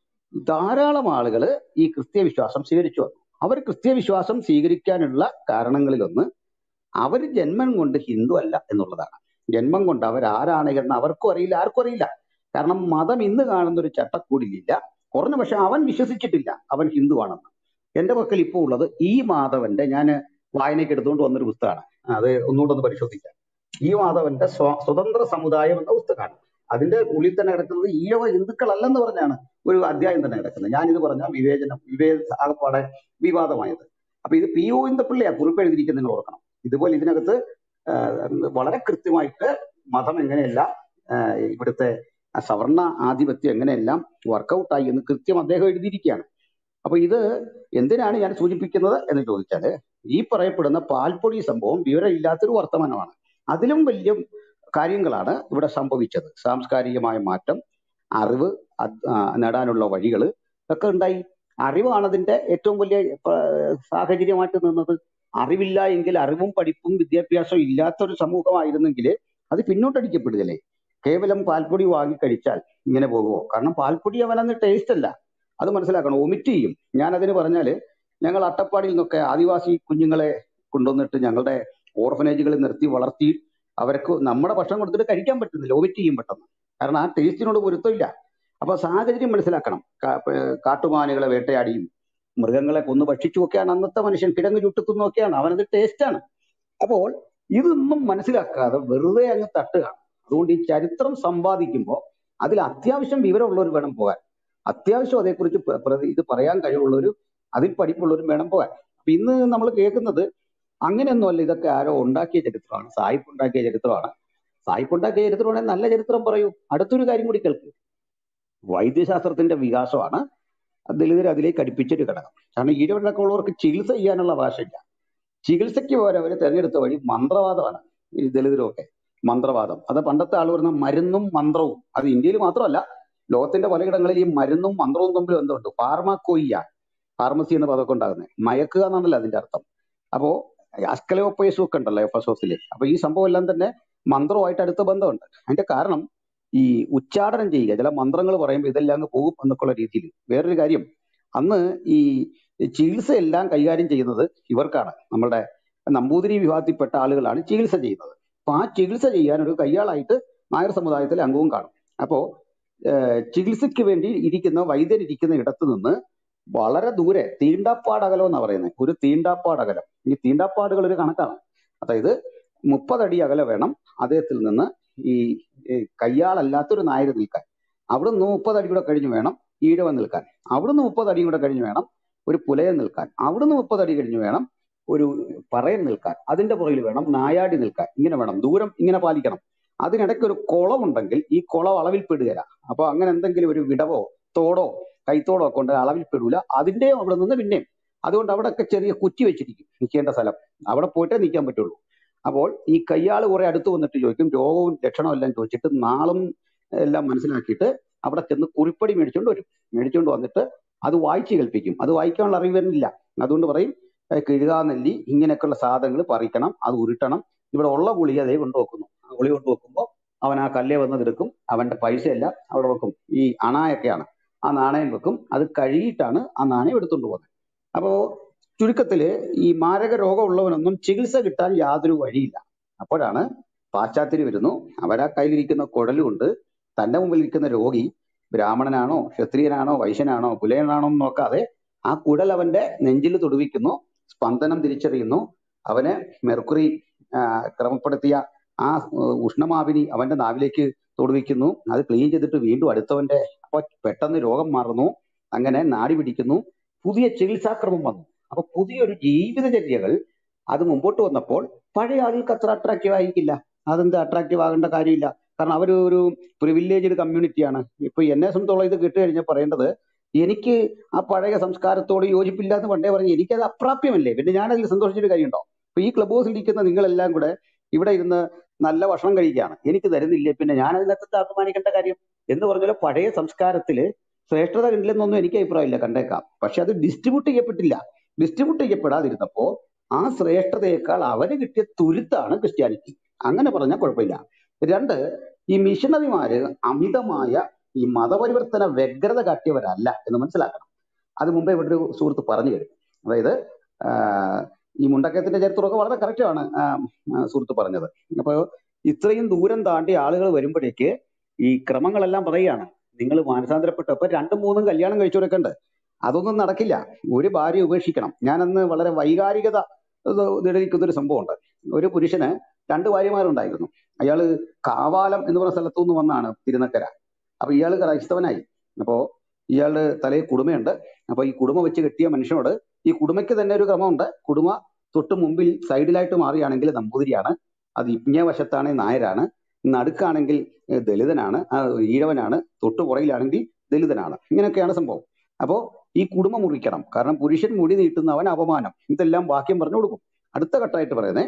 ധാരാളം ആളുകൾ ഈ ക്രിസ്ത്യ വിശ്വാസം സ്വീകരിച്ചു വന്നു അവർ ക്രിസ്ത്യ വിശ്വാസം സ്വീകരിക്കാനുള്ള കാരണങ്ങളിലൊന്ന് അവർ ജന്മം കൊണ്ട് ഹിന്ദു അല്ല എന്നുള്ളതാണ് ജന്മം കൊണ്ട് അവർ ആരാണ് എന്ന് അവർക്കും അറിയില്ല ആർക്കും അറിയില്ല കാരണം മതം ഇന്ന് കാണുന്ന ഒരു ചട്ടക്കൂടിലില്ല കുറഞ്ഞ പക്ഷെ അവൻ വിശ്വസിച്ചിട്ടില്ല അവൻ ഹിന്ദുവാണെന്ന് എന്റെ പക്കൽ ഇപ്പോൾ ഉള്ളത് ഈ മാധവന്റെ ഞാൻ വായനയ്ക്ക് എടുത്തുകൊണ്ട് വന്നൊരു പുസ്തകമാണ് അത് ഒന്നുകൂടെ ഒന്ന് പരിശോധിക്കാം ഈ മാധവന്റെ സ്വ- സ്വതന്ത്ര സമുദായം എന്ന പുസ്തകമാണ് അതിന്റെ ഉള്ളിൽ തന്നെ കിടക്കുന്നത് ഈഴവ ഹിന്ദുക്കളല്ലെന്ന് പറഞ്ഞാണ് ഒരു അധ്യായം തന്നെ കിടക്കുന്നത് ഞാനിത് പറഞ്ഞ വിവേചനം വിവേച ആകപ്പാടെ വിവാദമായത് അപ്പൊ ഇത് പി ഒ ഇന്ദപ്പിള്ളിയാ കുറിപ്പ് എഴുതിയിരിക്കുന്നതിന് ഓർക്കണം ഇതുപോലെ ഇതിനകത്ത് ആ, വളരെ കൃത്യമായിട്ട് മതം എങ്ങനെയെല്ലാം ആ, ഇവിടുത്തെ ആ സവർണ ആധിപത്യം എങ്ങനെയെല്ലാം വർക്കൗട്ടായി എന്ന് കൃത്യം അദ്ദേഹം എഴുതിയിരിക്കുകയാണ് അപ്പൊ ഇത് എന്തിനാണ് ഞാൻ സൂചിപ്പിക്കുന്നത് എന്ന് ചോദിച്ചാല് ഈ പറയപ്പെടുന്ന പാൽപ്പൊടി സംഭവം വിവരമില്ലാത്തൊരു വർത്തമാനമാണ് അതിലും വലിയ കാര്യങ്ങളാണ് ഇവിടെ സംഭവിച്ചത് സാംസ്കാരികമായ മാറ്റം അറിവ് അത് ആ, നേടാനുള്ള വഴികൾ ഒക്കെ ഉണ്ടായി അറിവാണ് അതിന്റെ ഏറ്റവും വലിയ ആ, സാഹചര്യമായിട്ട് നിന്നത് അറിവില്ല എങ്കിൽ അറിവും പഠിപ്പും വിദ്യാഭ്യാസവും ഇല്ലാത്ത ഒരു സമൂഹമായിരുന്നെങ്കിൽ അത് പിന്നോട്ടടിക്കപ്പെടുകയല്ലേ കേവലം പാൽപ്പൊടി വാങ്ങി കഴിച്ചാൽ ഇങ്ങനെ പോകുമോ കാരണം പാൽപ്പൊടി അവനന്ന് ടേസ്റ്റ് അല്ല അത് മനസ്സിലാക്കണം ഒമിറ്റ് ചെയ്യും ഞാൻ അതിന് പറഞ്ഞാല് ഞങ്ങൾ അട്ടപ്പാടിയിൽ നിന്നൊക്കെ ആദിവാസി കുഞ്ഞുങ്ങളെ കൊണ്ടുവന്നിട്ട് ഞങ്ങളുടെ ഓർഫനേജുകളിൽ നിർത്തി വളർത്തി അവർക്ക് നമ്മുടെ ഭക്ഷണം കൊടുത്തിട്ട് കഴിക്കാൻ പറ്റുന്നില്ല ഒമിറ്റ് ചെയ്യും പെട്ടെന്ന് കാരണം ആ ടേസ്റ്റിനോട് പൊരുത്തമില്ല അപ്പൊ സാഹചര്യം മനസ്സിലാക്കണം കാ- പ- കാട്ടുമാനുകളെ വേട്ടയാടിയും മൃഗങ്ങളെ കൊന്നു ഭക്ഷിച്ചുമൊക്കെയാണ് അന്നത്തെ മനുഷ്യൻ കിഴങ്ങ് ചുട്ടുത്തുന്നൊക്കെയാണ് അവനത് ടേസ്റ്റാണ് അപ്പോൾ ഇതൊന്നും മനസ്സിലാക്കാതെ വെറുതെ അങ്ങ് തട്ടുകയാണ് അതുകൊണ്ട് ഈ ചരിത്രം സമ്പാദിക്കുമ്പോൾ അതിൽ അത്യാവശ്യം വിവരമുള്ളവർ വേണം പോകാൻ അത്യാവശ്യം അതേക്കുറിച്ച് പ്ര- പ്ര- ഇത് പറയാൻ കഴിവുള്ളവർ അതിൽ പഠിപ്പുള്ളവരും വേണം പോകാൻ അപ്പൊ ഇന്ന് നമ്മൾ കേൾക്കുന്നത് അങ്ങനെയൊന്നുമല്ല ഇതൊക്കെ ആരോ ഉണ്ടാക്കിയ ചരിത്രമാണ് സായിപ്പ് ഉണ്ടാക്കിയ ചരിത്രമാണ് സായിപ്പ് ഉണ്ടാക്കിയ ചരിത്രമാണെങ്കിൽ നല്ല ചരിത്രം പറയൂ അടുത്തൊരു കാര്യം കൂടി കേൾക്കൂ വൈദ്യശാസ്ത്രത്തിന്റെ വികാസമാണ് ദലിതരെ അതിലേക്ക് അടുപ്പിച്ചൊരു ഘടകം കാരണം ഈഴവഴക്കം ഉള്ളവർക്ക് ചികിത്സ ചെയ്യാനുള്ള ഭാഷയില്ല ചികിത്സയ്ക്ക് പകരം അവർ തെരഞ്ഞെടുത്ത വഴി മന്ത്രവാദമാണ് ഈ ദലിതരൊക്കെ മന്ത്രവാദം അത് പണ്ടത്തെ ആൾ പറയുന്ന മരുന്നും മന്ത്രവും അത് ഇന്ത്യയിൽ മാത്രമല്ല ലോകത്തിന്റെ പലയിടങ്ങളിൽ ഈ മരുന്നും മന്ത്രവും തമ്മിൽ എന്തുണ്ട് ഫാർമാക്കോയിയ ഫാർമസി എന്ന പദമൊക്കെ ഉണ്ടാകുന്നത് മയക്കുക എന്നാണല്ലോ അതിന്റെ അർത്ഥം അപ്പോ അസ്കലോപ്പേസും ഒക്കെ ഉണ്ടല്ലോ എഫ് എസ് ഓസിൽ അപ്പൊ ഈ സംഭവം എല്ലാം തന്നെ മന്ത്രവുമായിട്ട് അടുത്ത ബന്ധമുണ്ട് അതിന്റെ കാരണം ഈ ഉച്ചാടനം ചെയ്യുക ചില മന്ത്രങ്ങൾ പറയുമ്പോൾ ഇതെല്ലാം അങ്ങ് പോകും എന്നൊക്കെയുള്ള രീതിയിൽ വേറൊരു കാര്യം അന്ന് ഈ ചികിത്സയെല്ലാം കൈകാര്യം ചെയ്യുന്നത് ഇവർക്കാണ് നമ്മളുടെ നമ്പൂതിരി വിഭാഗത്തിൽപ്പെട്ട ആളുകളാണ് ചികിത്സ ചെയ്യുന്നത് അപ്പൊ ആ ചികിത്സ ചെയ്യാൻ ഒരു കയ്യാളായിട്ട് നായർ സമുദായത്തിലെ അംഗവും കാണും അപ്പോ ഏഹ് ചികിത്സയ്ക്ക് വേണ്ടി ഇരിക്കുന്ന വൈദ്യൻ ഇരിക്കുന്ന ഇടത്ത് നിന്ന് വളരെ ദൂരെ തീണ്ടാപ്പാട് അകലം എന്നാ പറയുന്നത് ഒരു തീണ്ടാപ്പാട് അകലം ഈ തീണ്ടാപ്പാടുകൾ ഒരു കണക്കാണ് അതായത് മുപ്പതടി അകലെ വേണം അദ്ദേഹത്തിൽ നിന്ന് ഈ ഈ കയ്യാളല്ലാത്തൊരു നായർ നിൽക്കാൻ അവിടുന്ന് മുപ്പത് അടി കൂടെ കഴിഞ്ഞ് വേണം ഈഴവൻ നിൽക്കാൻ അവിടുന്ന് മുപ്പത് അടി കൂടെ കഴിഞ്ഞ് വേണം ഒരു പുലയൻ നിൽക്കാൻ അവിടുന്ന് മുപ്പത് അടി കഴിഞ്ഞ് വേണം ഒരു പറയൻ നിൽക്കാൻ അതിന്റെ പുറകിൽ വേണം നായാടി നിൽക്കാൻ ഇങ്ങനെ വേണം ദൂരം ഇങ്ങനെ പാലിക്കണം അതിനിടയ്ക്ക് ഒരു കുളമുണ്ടെങ്കിൽ ഈ കുളം അളവിൽ പെടുകയില്ല അപ്പൊ അങ്ങനെ എന്തെങ്കിലും ഒരു വിടവോ തോടോ കൈത്തോടോ ഒക്കെ ഉണ്ടെങ്കിൽ അളവിൽ പെടൂല അതിന്റെയും അവിടെ നിന്ന് പിന്നെയും അതുകൊണ്ട് അവിടെയൊക്കെ ചെറിയ കുറ്റി വെച്ചിരിക്കും നിൽക്കേണ്ട സ്ഥലം അവിടെ പോയിട്ടേ നിൽക്കാൻ പറ്റുള്ളൂ അപ്പോൾ ഈ കയ്യാള് കുറെ അടുത്ത് വന്നിട്ട് ചോദിക്കും രോഗവും ലക്ഷണവും എല്ലാം ചോദിച്ചിട്ട് നാളും എല്ലാം മനസ്സിലാക്കിയിട്ട് അവിടെ ചെന്ന് കുറിപ്പടി മേടിച്ചുകൊണ്ട് വരും മേടിച്ചുകൊണ്ട് വന്നിട്ട് അത് വായിച്ച് കേൾപ്പിക്കും അത് വായിക്കാനുള്ള അറിവ് വരുന്നില്ല അതുകൊണ്ട് പറയും "ഏ, കിഴുകാനെല്ലി ഇങ്ങനെയൊക്കെയുള്ള സാധനങ്ങൾ പറിക്കണം അത് ഉരുട്ടണം ഇവിടെ ഉള്ള ഗുളിക അതേ കൊണ്ടുവെക്കുന്നു ആ ഗുളിക കൊണ്ടുവെക്കുമ്പോൾ അവൻ ആ കല്ലേ വന്നതെടുക്കും അവന്റെ പൈസ എല്ലാം അവിടെ വെക്കും ഈ അണായൊക്കെയാണ് ആ നാണയം വെക്കും അത് കഴുകിയിട്ടാണ് ആ നാണയം എടുത്തുകൊണ്ട് പോകുന്നത് അപ്പോ ചുരുക്കത്തില് ഈ മാരക രോഗമുള്ളവനൊന്നും ചികിത്സ കിട്ടാൻ യാതൊരു വഴിയില്ല അപ്പോഴാണ് പാശ്ചാത്യര് വരുന്നു അവരാ കയ്യിലിരിക്കുന്ന കുഴലുകൊണ്ട് തന്റെ മുമ്പിൽ ഇരിക്കുന്ന രോഗി ബ്രാഹ്മണനാണോ ക്ഷത്രിയനാണോ വൈശ്യനാണോ പുലയനാണോ എന്ന് നോക്കാതെ ആ കുഴൽ അവന്റെ നെഞ്ചിൽ തൊടുവിക്കുന്നു സ്പന്ദനം തിരിച്ചറിയുന്നു അവന് മെർക്കുറി ആ, ക്രമപ്പെടുത്തിയ ആ ഉ- ഉഷ്ണമാവിനി അവന്റെ നാവിലേക്ക് തൊടുവിക്കുന്നു അത് ക്ലീൻ ചെയ്തിട്ട് വീണ്ടും അടുത്തവന്റെ അപ്പൊ പെട്ടെന്ന് രോഗം മാറുന്നു അങ്ങനെ നാടി പിടിക്കുന്നു പുതിയ ചികിത്സാക്രമം വന്നു അപ്പൊ പുതിയൊരു ജീവിതചര്യകൾ അത് മുമ്പോട്ട് വന്നപ്പോൾ പഴയ ആളുകൾക്ക് അത്ര അട്രാക്റ്റീവ് ആയിരിക്കില്ല അതെന്ത് അട്രാക്റ്റീവ് ആകേണ്ട കാര്യമില്ല കാരണം അവർ ഒരു പ്രിവില്ലേജ്ഡ് കമ്മ്യൂണിറ്റിയാണ് ഇപ്പൊ എന്നെ സംബന്ധിച്ചോളം ഇത് കേട്ട് കഴിഞ്ഞാൽ പറയേണ്ടത് എനിക്ക് ആ പഴയ സംസ്കാരത്തോട് യോജിപ്പില്ല എന്ന് പണ്ടേ പറഞ്ഞു എനിക്കത് അപ്രാപ്യമല്ലേ പിന്നെ ഞാനതിൽ സന്തോഷിച്ചൊരു കാര്യമുണ്ടോ ഇപ്പൊ ഈ ക്ലബ് ഹൗസിൽ ഇരിക്കുന്ന നിങ്ങളെല്ലാം കൂടെ ഇവിടെ ഇരുന്ന് നല്ല ഭക്ഷണം കഴിക്കുകയാണ് എനിക്ക് തരുന്നില്ലേ പിന്നെ ഞാൻ അതിനകത്ത് അഭിമാനിക്കേണ്ട കാര്യം എന്ന് പറഞ്ഞാൽ പഴയ സംസ്കാരത്തില് ശ്രേഷ്ഠത കണ്ടില്ലെന്നൊന്നും എനിക്ക് അഭിപ്രായമില്ല കണ്ടേക്കാം പക്ഷെ അത് ഡിസ്ട്രിബ്യൂട്ട് ചെയ്യപ്പെട്ടില്ല ഡിസ്ട്രിബ്യൂട്ട് ചെയ്യപ്പെടാതിരുന്നപ്പോ ആ ശ്രേഷ്ഠതയേക്കാൾ അവന് കിട്ടിയ തുരുത്താണ് ക്രിസ്ത്യാനിറ്റി അങ്ങനെ പറഞ്ഞാൽ കുഴപ്പമില്ല രണ്ട് ഈ മിഷണറിമാര് അമിതമായ ഈ മതപരിവർത്തന വ്യഗ്രത കാട്ടിയവരല്ല എന്ന് മനസ്സിലാക്കണം അത് മുമ്പേ ഇവിടെ ഒരു സുഹൃത്ത് പറഞ്ഞു കഴിഞ്ഞു അതായത് ആഹ് ഈ മുണ്ടക്കയത്തിന്റെ ചരിത്രമൊക്കെ വളരെ കറക്റ്റാണ് സുഹൃത്ത് പറഞ്ഞത് അപ്പൊ ഇത്രയും ദൂരം താണ്ടി ആളുകൾ വരുമ്പോഴേക്ക് ഈ ക്രമങ്ങളെല്ലാം പറയുകയാണ് നിങ്ങൾ മാനസാന്തരപ്പെട്ടപ്പോ രണ്ടും മൂന്നും കല്യാണം കഴിച്ചവരൊക്കെ ഉണ്ട് അതൊന്നും നടക്കില്ല ഒരു ഭാര്യ ഉപേക്ഷിക്കണം ഞാനന്ന് വളരെ വൈകാരികത ഇത് നിഴലിക്കുന്ന ഒരു സംഭവമുണ്ട് ഒരു പുരുഷന് രണ്ട് ഭാര്യമാരുണ്ടായിരുന്നു അയാള് കാവാലം എന്ന് പറഞ്ഞ സ്ഥലത്തു നിന്ന് വന്നാണ് തിരുനക്കര അപ്പൊ ഇയാള് ക്രൈസ്തവനായി അപ്പോ ഇയാളുടെ തലയിൽ കുടുമയുണ്ട് അപ്പൊ ഈ കുടുമ വെച്ച് കെട്ടിയ മനുഷ്യനോട് ഈ കുടുമയ്ക്ക് തന്നെ ഒരു ക്രമമുണ്ട് കുടുമ തൊട്ട് മുമ്പിൽ സൈഡിലായിട്ട് മാറുകയാണെങ്കിൽ നമ്പൂതിരിയാണ് അത് ഇങ്ങേ വശത്താണെങ്കിൽ നായരാണ് നടുക്കാണെങ്കിൽ ഏഹ്, ദലിതനാണ് ആ, ഈഴവനാണ് തൊട്ട് പുറകിലാണെങ്കിൽ ദലിതനാണ് ഇങ്ങനെയൊക്കെയാണ് സംഭവം അപ്പോ ഈ കുടുംബം മുറിക്കണം കാരണം പുരുഷൻ മുടി നീട്ടുന്നവൻ അപമാനം ഇതെല്ലാം വാക്യം പറഞ്ഞു കൊടുക്കും അടുത്ത ഘട്ടമായിട്ട് പറയുന്നത്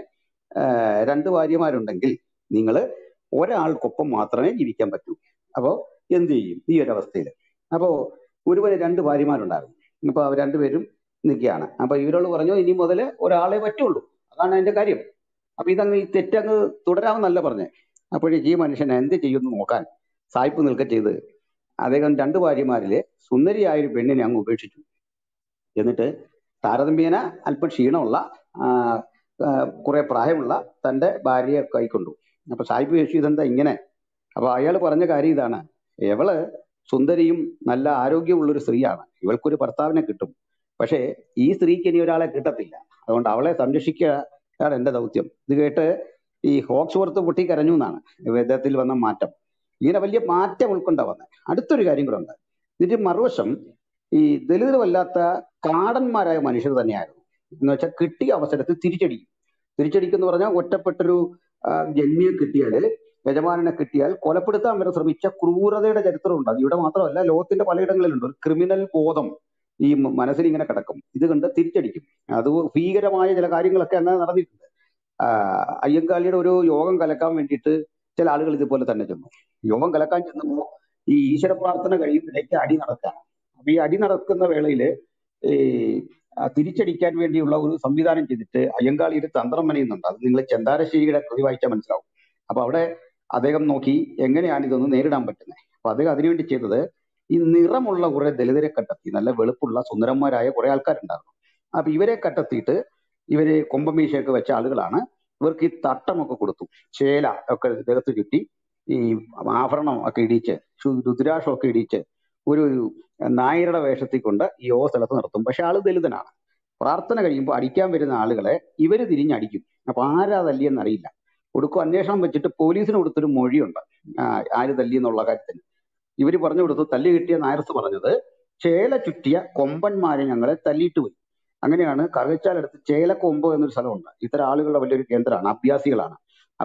രണ്ട് ഭാര്യമാരുണ്ടെങ്കിൽ നിങ്ങൾ ഒരാൾക്കൊപ്പം മാത്രമേ ജീവിക്കാൻ പറ്റൂ അപ്പോ എന്ത് ചെയ്യും ഈ ഒരു അവസ്ഥയിൽ അപ്പോ ഒരുവന് രണ്ട് ഭാര്യമാരുണ്ടായിരുന്നു അപ്പൊ അവർ രണ്ടുപേരും നിൽക്കുകയാണ് അപ്പൊ ഇവരോട് പറഞ്ഞു ഇനി മുതൽ ഒരാളെ പറ്റുള്ളൂ അതാണ് അതിന്റെ കാര്യം അപ്പൊ ഇതങ്ങ് ഈ തെറ്റങ്ങ് തുടരാമെന്നല്ല പറഞ്ഞേ അപ്പോഴേക്ക് ഈ മനുഷ്യൻ എന്ത് ചെയ്യുമെന്ന് നോക്കാൻ സായിപ്പ് നിൽക്ക ചെയ്ത് അദ്ദേഹം രണ്ട് ഭാര്യമാരിലെ സുന്ദരിയായ ഒരു പെണ്ണിനെ അങ്ങ് ഉപേക്ഷിച്ചു എന്നിട്ട് താരതമ്യേന അല്പം ക്ഷീണമുള്ള ആ, ആ, കുറെ പ്രായമുള്ള തന്റെ ഭാര്യയെ കൈക്കൊണ്ടു അപ്പൊ സായിപ്പ് ചോദിച്ചു ഇതെന്താ ഇങ്ങനെ അപ്പൊ അയാൾ പറഞ്ഞ കാര്യം ഇതാണ് ഇവള് സുന്ദരിയും നല്ല ആരോഗ്യമുള്ളൊരു സ്ത്രീയാണ് ഇവൾക്കൊരു ഭർത്താവിനെ കിട്ടും പക്ഷേ ഈ സ്ത്രീക്ക് ഇനി ഒരാളെ കിട്ടത്തില്ല അതുകൊണ്ട് അവളെ സംരക്ഷിക്കുകയാണ് എന്റെ ദൗത്യം ഇത് കേട്ട് ഈ ഹോക്സ്വർത്ത് പൊട്ടി കരഞ്ഞു എന്നാണ് വേദത്തിൽ വന്ന മാറ്റം ഇങ്ങനെ വലിയ മാറ്റം ഉൾക്കൊണ്ട വന്നത് അടുത്തൊരു കാര്യം കൂടെ ഉണ്ട് ഇതിന്റെ മറുവശം ഈ ദലിതരമല്ലാത്ത കാടന്മാരായ മനുഷ്യർ തന്നെയായിരുന്നു എന്ന് വെച്ചാൽ കിട്ടിയ അവസരത്തിൽ തിരിച്ചടിക്കും തിരിച്ചടിക്കും എന്ന് പറഞ്ഞാൽ ഒറ്റപ്പെട്ടൊരു ആ, ജന്മിയെ കിട്ടിയാല് യജമാനനെ കിട്ടിയാൽ കൊലപ്പെടുത്താൻ വരെ ശ്രമിച്ച ക്രൂരതയുടെ ചരിത്രമുണ്ട് അത് ഇവിടെ മാത്രമല്ല ലോകത്തിന്റെ പലയിടങ്ങളിലുണ്ട് ഒരു ക്രിമിനൽ ബോധം ഈ മ- മനസ്സിൽ ഇങ്ങനെ കിടക്കും ഇത് കണ്ട് തിരിച്ചടിക്കും അത് ഭീകരമായ ചില കാര്യങ്ങളൊക്കെ അങ്ങനെ നടന്നിട്ടുണ്ട് ആ, അയ്യങ്കാളിയുടെ ഒരു യോഗം കലക്കാൻ വേണ്ടിയിട്ട് ചില ആളുകൾ ഇതുപോലെ തന്നെ ചെന്നു യോഗം കലക്കാൻ ചെന്നപ്പോ ഈ ഈശ്വര പ്രാർത്ഥന കഴിയുമ്പോഴേക്ക് അടി നടക്കുകയാണ് അപ്പൊ ഈ അടി നടക്കുന്ന വേളയില് ഈ ആ, തിരിച്ചടിക്കാൻ വേണ്ടിയുള്ള ഒരു സംവിധാനം ചെയ്തിട്ട് അയ്യങ്കാളി ഒരു തന്ത്രം മെനയുന്നുണ്ട് അത് നിങ്ങൾ ചെന്താരശ്ശേരിയുടെ കൃതി വായിച്ചാൽ മനസ്സിലാവും അപ്പൊ അവിടെ അദ്ദേഹം നോക്കി എങ്ങനെയാണ് ഇതൊന്ന് നേരിടാൻ പറ്റുന്നത് അപ്പൊ അദ്ദേഹം അതിനുവേണ്ടി ചെയ്തത് ഈ നിറമുള്ള കുറെ ദലിതരെ കണ്ടെത്തി നല്ല വെളുപ്പുള്ള സുന്ദരന്മാരായ കുറെ ആൾക്കാരുണ്ടായിരുന്നു അപ്പൊ ഇവരെ കണ്ടെത്തിയിട്ട് ഇവര് കൊമ്പമീശയൊക്കെ വെച്ച ആളുകളാണ് ഇവർക്ക് ഈ തട്ടമൊക്കെ കൊടുത്തു ചേല ഒക്കെ ദേഹത്ത് ചുറ്റി ഈ ആഭരണം ഒക്കെ ഇടിച്ച് ശു- രുദ്രാക്ഷം ഒക്കെ ഇടിച്ച് ഒരു നായരുടെ വേഷത്തിൽ കൊണ്ട് ഈ ഓ സ്ഥലത്ത് നിർത്തും പക്ഷെ ആള് ദലിതനാണ് പ്രാർത്ഥന കഴിയുമ്പോൾ അടിക്കാൻ വരുന്ന ആളുകളെ ഇവര് തിരിഞ്ഞടിക്കും അപ്പൊ ആരാ തല്ലിയെന്ന് അറിയില്ല ഒടുക്കം അന്വേഷണം വെച്ചിട്ട് പോലീസിന് കൊടുത്തൊരു മൊഴിയുണ്ട് ആ, ആര് തല്ലി എന്നുള്ള കാര്യത്തിന് ഇവര് പറഞ്ഞു കൊടുത്തു തല്ലി കിട്ടിയ നായർസ് പറഞ്ഞത് ചേല ചുറ്റിയ കൊമ്പന്മാരെ ഞങ്ങളെ തല്ലിയിട്ട് പോയി അങ്ങനെയാണ് കറുകച്ചാലടുത്ത് ചേലക്കൊമ്പ് എന്നൊരു സ്ഥലമുണ്ട് ഇത്തരം ആളുകളുടെ വലിയൊരു കേന്ദ്രമാണ് അഭ്യാസികളാണ് അപ്പോ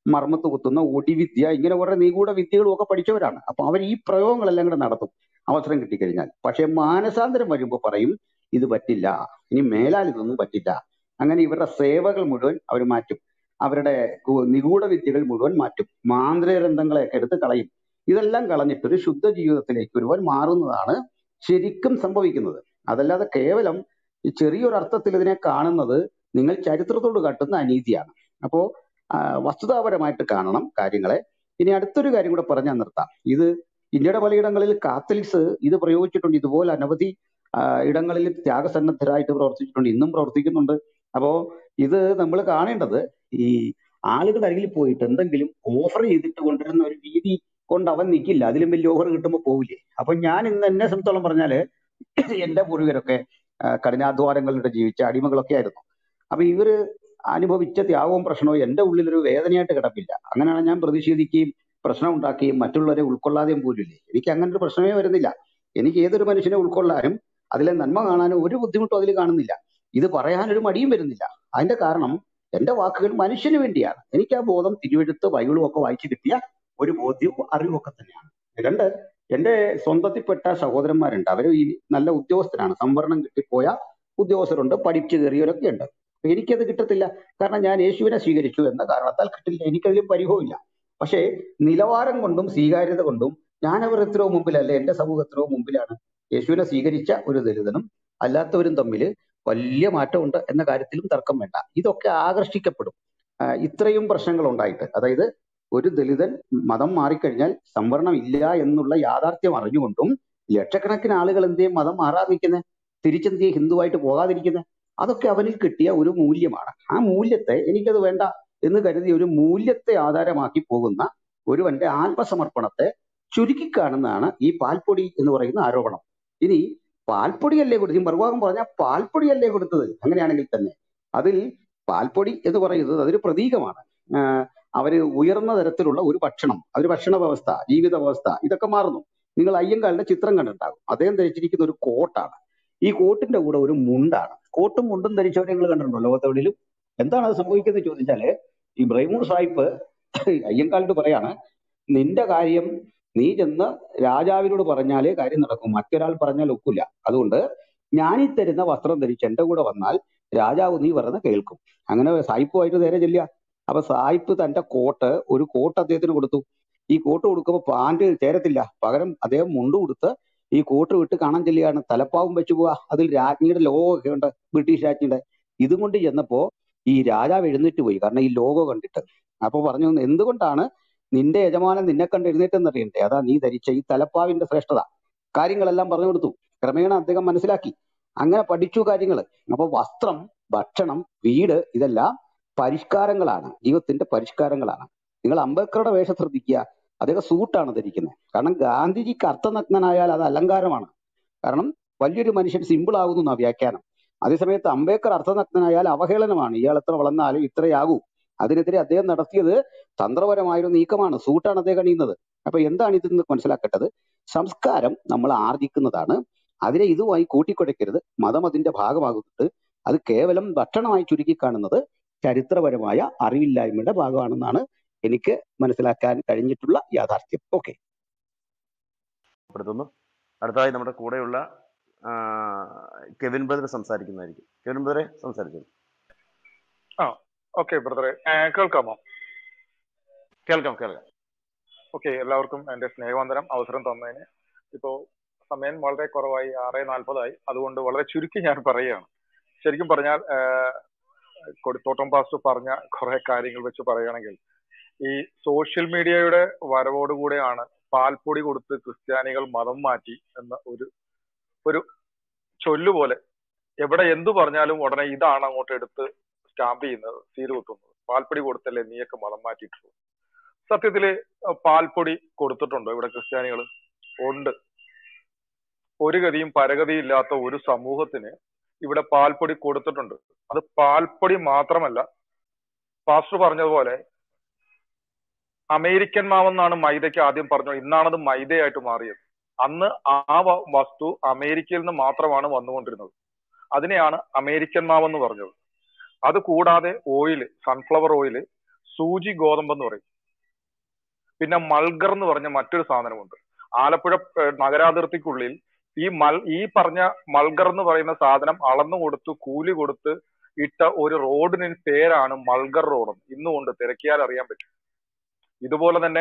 മർമ്മത്ത് കുത്തുന്ന ഒടിവിദ്യ ഇങ്ങനെ കുറെ നിഗൂഢ വിദ്യകളും ഒക്കെ പഠിച്ചവരാണ് അപ്പൊ അവർ ഈ പ്രയോഗങ്ങളെല്ലാം കൂടെ നടത്തും അവസരം കിട്ടിക്കഴിഞ്ഞാൽ പക്ഷെ മാനസാന്തരം വരുമ്പോൾ പറയും ഇത് പറ്റില്ല ഇനി മേലാൽ ഇതൊന്നും പറ്റില്ല അങ്ങനെ ഇവരുടെ സേവകൾ മുഴുവൻ അവർ മാറ്റും അവരുടെ കു- നിഗൂഢ വിദ്യകൾ മുഴുവൻ മാറ്റും മാന്ത്രികരന്ധങ്ങളെയൊക്കെ എടുത്ത് കളയും ഇതെല്ലാം കളഞ്ഞിട്ട് ഒരു ശുദ്ധ ജീവിതത്തിലേക്ക് ഒരുവൻ മാറുന്നതാണ് ശരിക്കും സംഭവിക്കുന്നത് അതല്ലാതെ കേവലം ഈ ചെറിയൊരു അർത്ഥത്തിൽ ഇതിനെ കാണുന്നത് നിങ്ങൾ ചരിത്രത്തോട് കാട്ടുന്ന അനീതിയാണ് അപ്പോ ആ, വസ്തുതാപരമായിട്ട് കാണണം കാര്യങ്ങളെ ഇനി അടുത്തൊരു കാര്യം കൂടെ പറഞ്ഞാൽ നിർത്താം ഇത് ഇന്ത്യയുടെ പലയിടങ്ങളിൽ കാത്തലിക്സ് ഇത് പ്രയോഗിച്ചിട്ടുണ്ട് ഇതുപോലെ അനവധി ആ, ഇടങ്ങളിൽ ത്യാഗസന്നദ്ധരായിട്ട് പ്രവർത്തിച്ചിട്ടുണ്ട് ഇന്നും പ്രവർത്തിക്കുന്നുണ്ട് അപ്പോ ഇത് നമ്മൾ കാണേണ്ടത് ഈ ആളുകളുടെ അരികിൽ പോയിട്ട് എന്തെങ്കിലും ഓഫർ ചെയ്തിട്ട് കൊണ്ടുവരുന്ന ഒരു രീതി കൊണ്ട് അവൻ നിൽക്കില്ല അതിലും വലിയ ഓഫർ കിട്ടുമ്പോൾ പോവില്ലേ അപ്പൊ ഞാൻ ഇന്ന് എന്നെ സംബന്ധിച്ചോളം പറഞ്ഞാല് എന്റെ പൂർവികരൊക്കെ ആ, കഠിനാധ്വാനങ്ങളിലൂടെ ജീവിച്ച അടിമകളൊക്കെ ആയിരുന്നു അപ്പൊ ഇവര് അനുഭവിച്ച ത്യാഗവും പ്രശ്നവും എന്റെ ഉള്ളിലൊരു വേദനയായിട്ട് കിടപ്പില്ല അങ്ങനെയാണ് ഞാൻ പ്രതിഷേധിക്കുകയും പ്രശ്നം ഉണ്ടാക്കുകയും മറ്റുള്ളവരെ ഉൾക്കൊള്ളാതെയും പോലില്ലേ എനിക്ക് അങ്ങനെ ഒരു പ്രശ്നമേ വരുന്നില്ല എനിക്ക് ഏതൊരു മനുഷ്യനെ ഉൾക്കൊള്ളാനും അതിലെ നന്മ കാണാനും ഒരു ബുദ്ധിമുട്ടും അതിൽ കാണുന്നില്ല ഇത് പറയാനൊരു മടിയും വരുന്നില്ല അതിന്റെ കാരണം എന്റെ വാക്കുകൾ മനുഷ്യന് വേണ്ടിയാണ് എനിക്ക് ആ ബോധം തിരുവെഴുത്ത് ബൈബിളും ഒക്കെ വായിച്ചു കിട്ടിയ ഒരു ബോധ്യവും അറിവും ഒക്കെ തന്നെയാണ് രണ്ട് എന്റെ സ്വന്തത്തിൽപ്പെട്ട സഹോദരന്മാരുണ്ട് അവർ ഈ നല്ല ഉദ്യോഗസ്ഥരാണ് സംവരണം കിട്ടിപ്പോയ ഉദ്യോഗസ്ഥരുണ്ട് പഠിച്ചു കയറിയവരൊക്കെ ഉണ്ട് അപ്പൊ എനിക്കത് കിട്ടത്തില്ല കാരണം ഞാൻ യേശുവിനെ സ്വീകരിച്ചു എന്ന കാരണത്താൽ കിട്ടില്ല എനിക്കതിലും പരിഭവമില്ല പക്ഷേ നിലവാരം കൊണ്ടും സ്വീകാര്യത കൊണ്ടും ഞാൻ അവർ എത്രയോ മുമ്പിലല്ല എന്റെ സമൂഹം എത്രയോ മുമ്പിലാണ് യേശുവിനെ സ്വീകരിച്ച ഒരു ദലിതനും അല്ലാത്തവരും തമ്മിൽ വലിയ മാറ്റമുണ്ട് എന്ന കാര്യത്തിലും തർക്കം വേണ്ട ഇതൊക്കെ ആകർഷിക്കപ്പെടും ആ, ഇത്രയും പ്രശ്നങ്ങൾ ഉണ്ടായിട്ട് അതായത് ഒരു ദലിതൻ മതം മാറിക്കഴിഞ്ഞാൽ സംവരണം ഇല്ല എന്നുള്ള യാഥാർത്ഥ്യം അറിഞ്ഞുകൊണ്ടും ലക്ഷക്കണക്കിന് ആളുകൾ എന്തേ മതം മാറാതെ നിൽക്കുന്നത് തിരിച്ചെന്തേ ഹിന്ദുവായിട്ട് പോകാതിരിക്കുന്നത് അതൊക്കെ അവനിൽ കിട്ടിയ ഒരു മൂല്യമാണ് ആ മൂല്യത്തെ എനിക്കത് വേണ്ട എന്ന് കരുതി ഒരു മൂല്യത്തെ ആധാരമാക്കി പോകുന്ന ഒരുവന്റെ ആത്മസമർപ്പണത്തെ ചുരുക്കി കാണുന്നതാണ് ഈ പാൽപ്പൊടി എന്ന് പറയുന്ന ആരോപണം ഇനി പാൽപ്പൊടിയല്ലേ കൊടുത്തത് ഈ മറുഭാഗം പറഞ്ഞാൽ പാൽപ്പൊടിയല്ലേ കൊടുത്തത് അങ്ങനെയാണെങ്കിൽ തന്നെ അതിൽ പാൽപ്പൊടി എന്ന് പറയുന്നത് അതൊരു പ്രതീകമാണ് ആഹ് അവര് ഉയർന്ന തരത്തിലുള്ള ഒരു ഭക്ഷണം അതൊരു ഭക്ഷണ വ്യവസ്ഥ ജീവിത വ്യവസ്ഥ ഇതൊക്കെ മാറുന്നു നിങ്ങൾ അയ്യങ്കാളിന്റെ ചിത്രം കണ്ടിട്ടുണ്ടാകും അദ്ദേഹം ധരിച്ചിരിക്കുന്ന ഒരു കോട്ടാണ് ഈ കോട്ടിന്റെ കൂടെ ഒരു മുണ്ടാണ് കോട്ടും മുണ്ടും ധരിച്ചവരെ നിങ്ങൾ കണ്ടിട്ടുണ്ടോ ലോകത്തെവിടെയും എന്താണ് അത് സംഭവിക്കുന്നത് ചോദിച്ചാല് ഈ ബ്രൈമൂർ സാഹിബ് അയ്യങ്കാളിട്ട് പറയാണ് നിന്റെ കാര്യം നീ ചെന്ന് രാജാവിനോട് പറഞ്ഞാലേ കാര്യം നടക്കും മറ്റൊരാൾ പറഞ്ഞാൽ ഒക്കില്ല അതുകൊണ്ട് ഞാൻ ഈ തരുന്ന വസ്ത്രം ധരിച്ച് എന്റെ കൂടെ വന്നാൽ രാജാവ് നീ പറയുന്നത് കേൾക്കും അങ്ങനെ സായിപ്പുമായിട്ട് നേരെ ചെല്ലുക അപ്പൊ സായിപ്പ് തന്റെ കോട്ട് ഒരു കോട്ട് അദ്ദേഹത്തിന് കൊടുത്തു ഈ കോട്ട് കൊടുക്കുമ്പോൾ പാന്റ് ചേരത്തില്ല പകരം അദ്ദേഹം മുണ്ട് കൊടുത്ത് ഈ കോട്ട് വിട്ട് കാണാൻ ചെല്ലുകയാണ് തലപ്പാവും വെച്ച് പോവാ അതിൽ രാജ്ഞിയുടെ ലോഗോ ഒക്കെ ഉണ്ട് ബ്രിട്ടീഷ് രാജ്ഞിയുടെ ഇതും കൊണ്ട് ചെന്നപ്പോ ഈ രാജാവ് എഴുന്നേറ്റ് പോയി കാരണം ഈ ലോഗോ കണ്ടിട്ട് അപ്പൊ പറഞ്ഞു എന്തുകൊണ്ടാണ് നിന്റെ യജമാനൻ നിന്നെ കണ്ട് എഴുന്നേറ്റെന്നറിയണ്ടേ അതാ നീ ധരിച്ച ഈ തലപ്പാവിന്റെ ശ്രേഷ്ഠത കാര്യങ്ങളെല്ലാം പറഞ്ഞു കൊടുത്തു ക്രമേണ അദ്ദേഹം മനസ്സിലാക്കി അങ്ങനെ പഠിച്ചു കാര്യങ്ങൾ അപ്പൊ വസ്ത്രം ഭക്ഷണം വീട് ഇതെല്ലാം പരിഷ്കാരങ്ങളാണ് ജീവിതത്തിന്റെ പരിഷ്കാരങ്ങളാണ് നിങ്ങൾ അംബേദ്കറുടെ വേഷം ശ്രദ്ധിക്കുക അദ്ദേഹം സൂട്ടാണ് ധരിക്കുന്നത് കാരണം ഗാന്ധിജിക്ക് അർത്ഥനഗ്നനായാൽ അത് അലങ്കാരമാണ് കാരണം വലിയൊരു മനുഷ്യൻ സിമ്പിൾ ആകുന്നു എന്നാ വ്യാഖ്യാനം അതേസമയത്ത് അംബേദ്കർ അർത്ഥനഗ്നനായാൽ അവഹേളനമാണ് ഇയാൾ എത്ര വളർന്നാലും ഇത്രയാകൂ അതിനെതിരെ അദ്ദേഹം നടത്തിയത് തന്ത്രപരമായൊരു നീക്കമാണ് സൂട്ടാണ് അദ്ദേഹം അണിയുന്നത് അപ്പൊ എന്താണ് ഇതിൽ നിന്ന് മനസ്സിലാക്കേണ്ടത് സംസ്കാരം നമ്മൾ ആർജിക്കുന്നതാണ് അതിനെ ഇതുമായി കൂട്ടിക്കുഴയ്ക്കരുത് മതം അതിന്റെ ഭാഗമാകുന്നുണ്ട് അത് കേവലം ഭക്ഷണമായി ചുരുക്കി കാണുന്നത് ചരിത്രപരമായ അറിവില്ലായ്മയുടെ ഭാഗമാണെന്നാണ് എനിക്ക് മനസ്സിലാക്കാൻ കഴിഞ്ഞിട്ടുള്ള യാഥാർത്ഥ്യം ഓക്കെ
പെടുത്തുന്നു അടുത്തതായി നമ്മുടെ കൂടെയുള്ള ആ, കെവിൻ ബ്രദർ സംസാരിക്കുന്നതായിരിക്കും കെവിൻ ബ്രദറെ സംസാരിച്ചു
ആ ഓക്കെ ബ്രദറെ കേൾക്കാമോ
കേൾക്കാം കേൾക്കാം
ഓക്കെ എല്ലാവർക്കും എന്റെ സ്നേഹവന്ദനം അവസരം തന്നതിന് ഇപ്പോ സമയം വളരെ കുറവായി ആറ് നാൽപ്പതായി അതുകൊണ്ട് വളരെ ചുരുക്കി ഞാൻ പറയുകയാണ് ശരിക്കും പറഞ്ഞാൽ ആഹ്, കൊടിത്തോട്ടം പാസ്റ്റർ പറഞ്ഞ കുറെ കാര്യങ്ങൾ വെച്ച് പറയുകയാണെങ്കിൽ ഈ സോഷ്യൽ മീഡിയയുടെ വരവോടുകൂടെയാണ് പാൽപ്പൊടി കൊടുത്ത് ക്രിസ്ത്യാനികൾ മതം മാറ്റി എന്ന ഒരു ഒരു ചൊല്ലുപോലെ എവിടെ എന്തു പറഞ്ഞാലും ഉടനെ ഇതാണ് അങ്ങോട്ട് എടുത്ത് സ്റ്റാമ്പ് ചെയ്യുന്നത് സീല് കുത്തുന്നത് പാൽപ്പൊടി കൊടുത്തല്ലേ നീയൊക്കെ മതം മാറ്റിയിട്ടുള്ളൂ സത്യത്തില് പാൽപ്പൊടി കൊടുത്തിട്ടുണ്ടോ ഇവിടെ ക്രിസ്ത്യാനികൾ ഉണ്ട് ഒരു ഗതിയും പരഗതിയും ഇല്ലാത്ത ഒരു സമൂഹത്തിന് ഇവിടെ പാൽപ്പൊടി കൊടുത്തിട്ടുണ്ട് അത് പാൽപ്പൊടി മാത്രമല്ല പാസ്റ്റർ പറഞ്ഞതുപോലെ അമേരിക്കൻ മാവെന്നാണ് മൈദയ്ക്ക് ആദ്യം പറഞ്ഞത് ഇന്നാണത് മൈദയായിട്ട് മാറിയത് അന്ന് ആ വ- വസ്തു അമേരിക്കയിൽ നിന്ന് മാത്രമാണ് വന്നുകൊണ്ടിരുന്നത് അതിനെയാണ് അമേരിക്കൻ മാവെന്ന് പറഞ്ഞത് അത് കൂടാതെ ഓയില് സൺഫ്ലവർ ഓയില് സൂചി ഗോതമ്പ് എന്ന് പറയും പിന്നെ മൾഗർ എന്ന് പറഞ്ഞ മറ്റൊരു സാധനമുണ്ട് ആലപ്പുഴ ഏഹ്, നഗരാതിർത്തിക്കുള്ളിൽ ഈ മൽ ഈ പറഞ്ഞ മൾഗർ എന്ന് പറയുന്ന സാധനം അളന്നു കൊടുത്ത് കൂലി കൊടുത്ത് ഇട്ട ഒരു റോഡിന് പേരാണ് മൾഗർ റോഡ് ഇന്നും ഉണ്ട് തിരക്കിയാൽ അറിയാൻ പറ്റും ഇതുപോലെ തന്നെ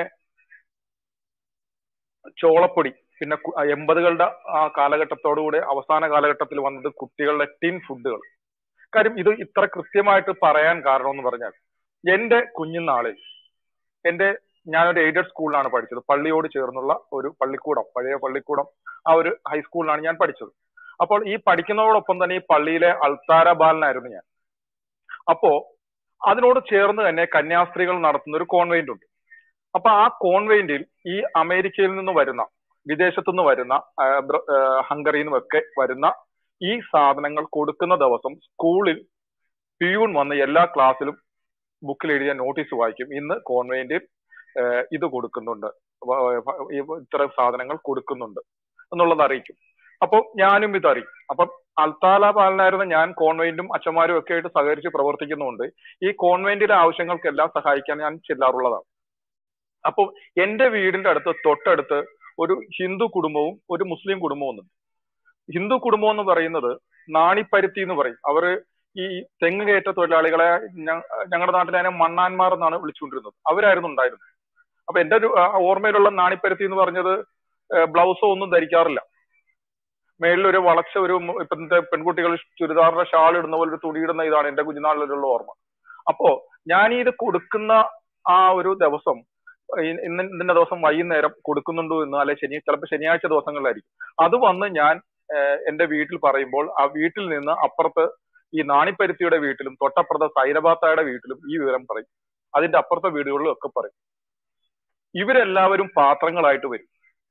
ചോളപ്പൊടി പിന്നെ കു- ആ എൺപതുകളുടെ ആ കാലഘട്ടത്തോടുകൂടി അവസാന കാലഘട്ടത്തിൽ വന്നത് കുട്ടികളുടെ ടിൻ ഫുഡുകൾ കാര്യം ഇത് ഇത്ര കൃത്യമായിട്ട് പറയാൻ കാരണം എന്ന് പറഞ്ഞാൽ എന്റെ കുഞ്ഞുനാളിൽ എന്റെ ഞാനൊരു എയ്ഡഡ് സ്കൂളിലാണ് പഠിച്ചത് പള്ളിയോട് ചേർന്നുള്ള ഒരു പള്ളിക്കൂടം പഴയ പള്ളിക്കൂടം ആ ഒരു ഹൈസ്കൂളിലാണ് ഞാൻ പഠിച്ചത് അപ്പോൾ ഈ പഠിക്കുന്നതോടൊപ്പം തന്നെ ഈ പള്ളിയിലെ അൾത്താര ബാലനായിരുന്നു ഞാൻ അപ്പോ അതിനോട് ചേർന്ന് തന്നെ കന്യാസ്ത്രീകൾ നടത്തുന്ന ഒരു കോൺവെന്റ് ഉണ്ട് അപ്പൊ ആ കോൺവെന്റിൽ ഈ അമേരിക്കയിൽ നിന്ന് വരുന്ന വിദേശത്തു നിന്ന് വരുന്ന ആ, ബ്ര- ആ, ഹംഗറിയിൽ നിന്നൊക്കെ വരുന്ന ഈ സാധനങ്ങൾ കൊടുക്കുന്ന ദിവസം സ്കൂളിൽ പിയൂൺ വന്ന് എല്ലാ ക്ലാസ്സിലും ബുക്കിൽ എഴുതിയ നോട്ടീസ് വായിക്കും ഇന്ന് കോൺവെന്റിൽ ഏഹ്, ഇത് കൊടുക്കുന്നുണ്ട് വ- വ- ഈ ഇത്തരം സാധനങ്ങൾ കൊടുക്കുന്നുണ്ട് എന്നുള്ളത് അറിയിക്കും അപ്പോൾ ഞാനും ഇത് അറിയും അപ്പം അൽത്താല പാലനായിരുന്ന ഞാൻ കോൺവെന്റും അച്ഛന്മാരും ഒക്കെ ആയിട്ട് സഹകരിച്ച് പ്രവർത്തിക്കുന്നുണ്ട് ഈ കോൺവെന്റിലെ ആവശ്യങ്ങൾക്കെല്ലാം സഹായിക്കാൻ ഞാൻ ചെല്ലാറുള്ളതാണ് അപ്പോൾ എന്റെ വീടിന്റെ അടുത്ത് തൊട്ടടുത്ത് ഒരു ഹിന്ദു കുടുംബവും ഒരു മുസ്ലിം കുടുംബവും ഉണ്ട് ഹിന്ദു കുടുംബം എന്ന് പറയുന്നത് നാണിപ്പരുത്തി എന്ന് പറയും അവര് ഈ തെങ്ങ് കയറ്റ തൊഴിലാളികളെ ഞ- ഞങ്ങളുടെ നാട്ടിൽ അതിനെ മണ്ണാന്മാർ എന്നാണ് വിളിച്ചുകൊണ്ടിരുന്നത് അവരായിരുന്നു ഉണ്ടായിരുന്നത് അപ്പൊ എന്റെ ഒരു ആ, ഓർമ്മയിലുള്ള നാണിപ്പരുത്തി എന്ന് പറഞ്ഞത് ബ്ലൗസോ ഒന്നും ധരിക്കാറില്ല മേളിൽ ഒരു വളച്ച ഒരു മു- ഇപ്പോഴത്തെ പെൺകുട്ടികൾ ചുരിദാറിന്റെ ഷാൾ ഇടുന്ന പോലെ ഒരു തുണി ഇടുന്ന ഇതാണ് എന്റെ കുഞ്ഞുനാളിലുള്ള ഓർമ്മ അപ്പോ ഞാൻ ഇത് കൊടുക്കുന്ന ആ ഒരു ദിവസം ഇ- ഇന്ന് ഇന്ന ദിവസം വൈകുന്നേരം കൊടുക്കുന്നുണ്ടോ എന്ന് അല്ലെ ശനി ചിലപ്പോൾ ശനിയാഴ്ച ദിവസങ്ങളിലായിരിക്കും അത് വന്ന് ഞാൻ ഏഹ്, എന്റെ വീട്ടിൽ പറയുമ്പോൾ ആ വീട്ടിൽ നിന്ന് അപ്പുറത്ത് ഈ നാണിപ്പരുത്തിയുടെ വീട്ടിലും തൊട്ടപ്പുറത്തെ സൈനബാത്തായുടെ വീട്ടിലും ഈ വിവരം പറയും അതിന്റെ അപ്പുറത്തെ വീടുകളിലും ഒക്കെ പറയും ഇവരെല്ലാവരും പാത്രങ്ങളായിട്ട് വരും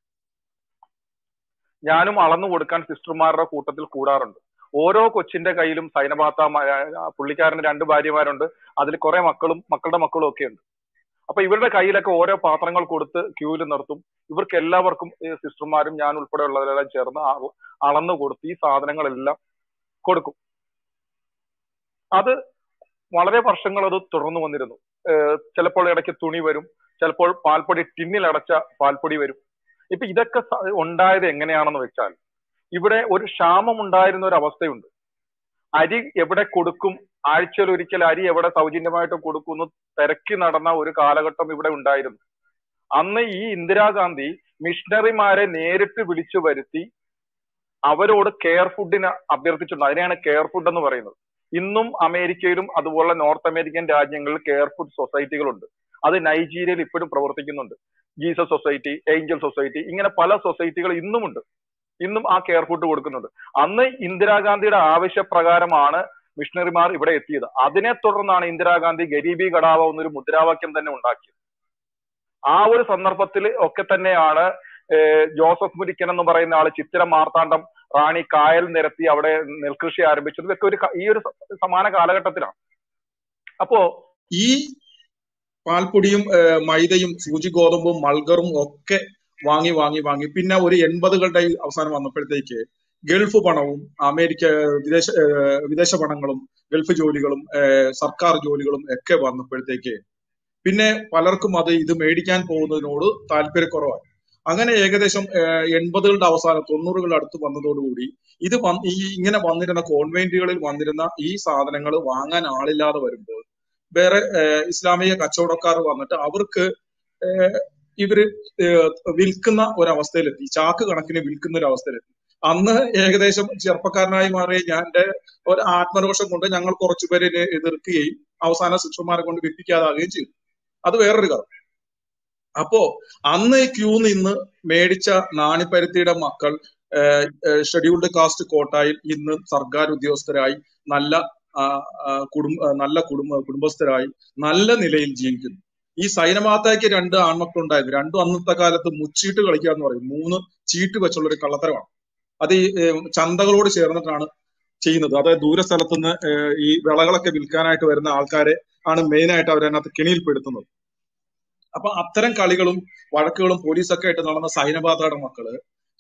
ഞാനും അളന്നു കൊടുക്കാൻ സിസ്റ്റർമാരുടെ കൂട്ടത്തിൽ കൂടാറുണ്ട് ഓരോ കൊച്ചിന്റെ കയ്യിലും സൈനബാത്ത പുള്ളിക്കാരന് രണ്ട് ഭാര്യമാരുണ്ട് അതിൽ കുറെ മക്കളും മക്കളുടെ മക്കളും ഒക്കെ ഉണ്ട് അപ്പൊ ഇവരുടെ കയ്യിലൊക്കെ ഓരോ പാത്രങ്ങൾ കൊടുത്ത് ക്യൂവിൽ നിർത്തും ഇവർക്ക് എല്ലാവർക്കും ഈ സിസ്റ്റർമാരും ഞാൻ ഉൾപ്പെടെയുള്ളവരെല്ലാം ചേർന്ന് അള- അളന്നു കൊടുത്ത് ഈ സാധനങ്ങളെല്ലാം കൊടുക്കും അത് വളരെ വർഷങ്ങൾ അത് തുടർന്നു വന്നിരുന്നു ഏഹ് ചിലപ്പോൾ ഇടയ്ക്ക് തുണി വരും ചിലപ്പോൾ പാൽപ്പൊടി ടിന്നിൽ അടച്ച പാൽപ്പൊടി വരും ഇപ്പൊ ഇതൊക്കെ സ- ഉണ്ടായത് എങ്ങനെയാണെന്ന് വെച്ചാൽ ഇവിടെ ഒരു ക്ഷാമം ഉണ്ടായിരുന്ന ഒരു അവസ്ഥയുണ്ട് അരി എവിടെ കൊടുക്കും ആഴ്ചയിൽ ഒരിക്കൽ അരി എവിടെ സൗജന്യമായിട്ട് കൊടുക്കുന്നു തിരക്കി നടന്ന ഒരു കാലഘട്ടം ഇവിടെ ഉണ്ടായിരുന്നു അന്ന് ഈ ഇന്ദിരാഗാന്ധി മിഷണറിമാരെ നേരിട്ട് വിളിച്ചു വരുത്തി അവരോട് കെയർ ഫുഡിന് അഭ്യർത്ഥിച്ചിട്ടുണ്ട് അതിനെയാണ് കെയർ ഫുഡ് എന്ന് പറയുന്നത് ഇന്നും അമേരിക്കയിലും അതുപോലെ നോർത്ത് അമേരിക്കൻ രാജ്യങ്ങളിൽ കെയർ ഫുഡ് സൊസൈറ്റികളുണ്ട് അത് നൈജീരിയയിൽ ഇപ്പോഴും പ്രവർത്തിക്കുന്നുണ്ട് ജീസസ് സൊസൈറ്റി ഏഞ്ചൽ സൊസൈറ്റി ഇങ്ങനെ പല സൊസൈറ്റികൾ ഇന്നുമുണ്ട് ഇന്നും ആ കെയർ ഫുഡ് കൊടുക്കുന്നുണ്ട് അന്ന് ഇന്ദിരാഗാന്ധിയുടെ ആവശ്യപ്രകാരമാണ് മിഷണറിമാർ ഇവിടെ എത്തിയത് അതിനെ തുടർന്നാണ് ഇന്ദിരാഗാന്ധി ഗരീബി ഘടാവ എന്നൊരു മുദ്രാവാക്യം തന്നെ ഉണ്ടാക്കിയത് ആ ഒരു സന്ദർഭത്തിൽ ഒക്കെ തന്നെയാണ് ഏഹ്, ജോസഫ് മുരിക്കൻ എന്ന് പറയുന്ന ആള് ചിത്തിര മാർത്താണ്ഡം റാണി കായൽ നിരത്തി അവിടെ നെൽകൃഷി ആരംഭിച്ചത് ഇതൊക്കെ ഒരു ക- ഈ ഒരു സ- സമാന കാലഘട്ടത്തിലാണ് അപ്പോ
ഈ പാൽപ്പൊടിയും ഏഹ്, മൈദയും സൂചി ഗോതമ്പും മൾഗറും ഒക്കെ വാങ്ങി വാങ്ങി വാങ്ങി പിന്നെ ഒരു എൺപതുകളുടെ അവസാനം വന്നപ്പോഴത്തേക്ക് ഗൾഫ് പണവും അമേരിക്ക വിദേശ ഏഹ്, വിദേശ പണങ്ങളും ഗൾഫ് ജോലികളും ഏഹ്, സർക്കാർ ജോലികളും ഒക്കെ വന്നപ്പോഴത്തേക്ക് പിന്നെ പലർക്കും അത് ഇത് മേടിക്കാൻ പോകുന്നതിനോട് താല്പര്യക്കുറവായി അങ്ങനെ ഏകദേശം ഏഹ്, എൺപതുകളുടെ അവസാനം തൊണ്ണൂറുകളുടെ അടുത്ത് വന്നതോടുകൂടി ഇത് വന്ന് ഈ ഇങ്ങനെ വന്നിരുന്ന കോൺവെന്റുകളിൽ വന്നിരുന്ന ഈ സാധനങ്ങൾ വാങ്ങാൻ ആളില്ലാതെ വരുമ്പോൾ വേറെ ഏഹ്, ഇസ്ലാമിക കച്ചവടക്കാർ വന്നിട്ട് അവർക്ക് ഏഹ്, ഇവര് ഏഹ്, വിൽക്കുന്ന ഒരവസ്ഥയിലെത്തി ചാക്ക് കണക്കിന് വിൽക്കുന്ന ഒരു അവസ്ഥയിലെത്തി അന്ന് ഏകദേശം ചെറുപ്പക്കാരനായി മാറിയ ഞാൻ എന്റെ ഒരു ആത്മരോഷം കൊണ്ട് ഞങ്ങൾ കുറച്ചുപേരെ ഇതിനെ എതിർക്കുകയും അവസാന ശിക്ഷന്മാരെ കൊണ്ട് വിൽപ്പിക്കാതാകുകയും ചെയ്തു അത് വേറൊരു കഥ അപ്പോ അന്ന് ക്യൂ നിന്ന് മേടിച്ച നാണിപ്പരുത്തിയുടെ മക്കൾ ഷെഡ്യൂൾഡ് കാസ്റ്റ് കോട്ടായിൽ ഇന്ന് സർക്കാർ ഉദ്യോഗസ്ഥരായി നല്ല ആ, ആ, കുടുംബ ആ, നല്ല കുടുംബ കുടുംബസ്ഥരായി നല്ല നിലയിൽ ജീവിക്കുന്നു ഈ സൈനമാതയ്ക്ക് രണ്ട് ആൺമക്കളുണ്ടായിരുന്നു രണ്ടും അന്നത്തെ കാലത്ത് മുച്ചീട്ട് കളിക്കുക എന്ന് പറയും മൂന്ന് ചീട്ട് വെച്ചുള്ള ഒരു കള്ളത്തരമാണ് അത് ഈ ഏ, ചന്തകളോട് ചേർന്നിട്ടാണ് ചെയ്യുന്നത് അതായത് ദൂരസ്ഥലത്ത് നിന്ന് ഏ, ഈ വിളകളൊക്കെ വിൽക്കാനായിട്ട് വരുന്ന ആൾക്കാരെ ആണ് മെയിൻ ആയിട്ട് അവരതിനകത്ത് കെണിയിൽപ്പെടുത്തുന്നത് അപ്പൊ അത്തരം കളികളും വഴക്കുകളും പോലീസൊക്കെ ആയിട്ട് നടന്ന സൈനബാധയുടെ മക്കള്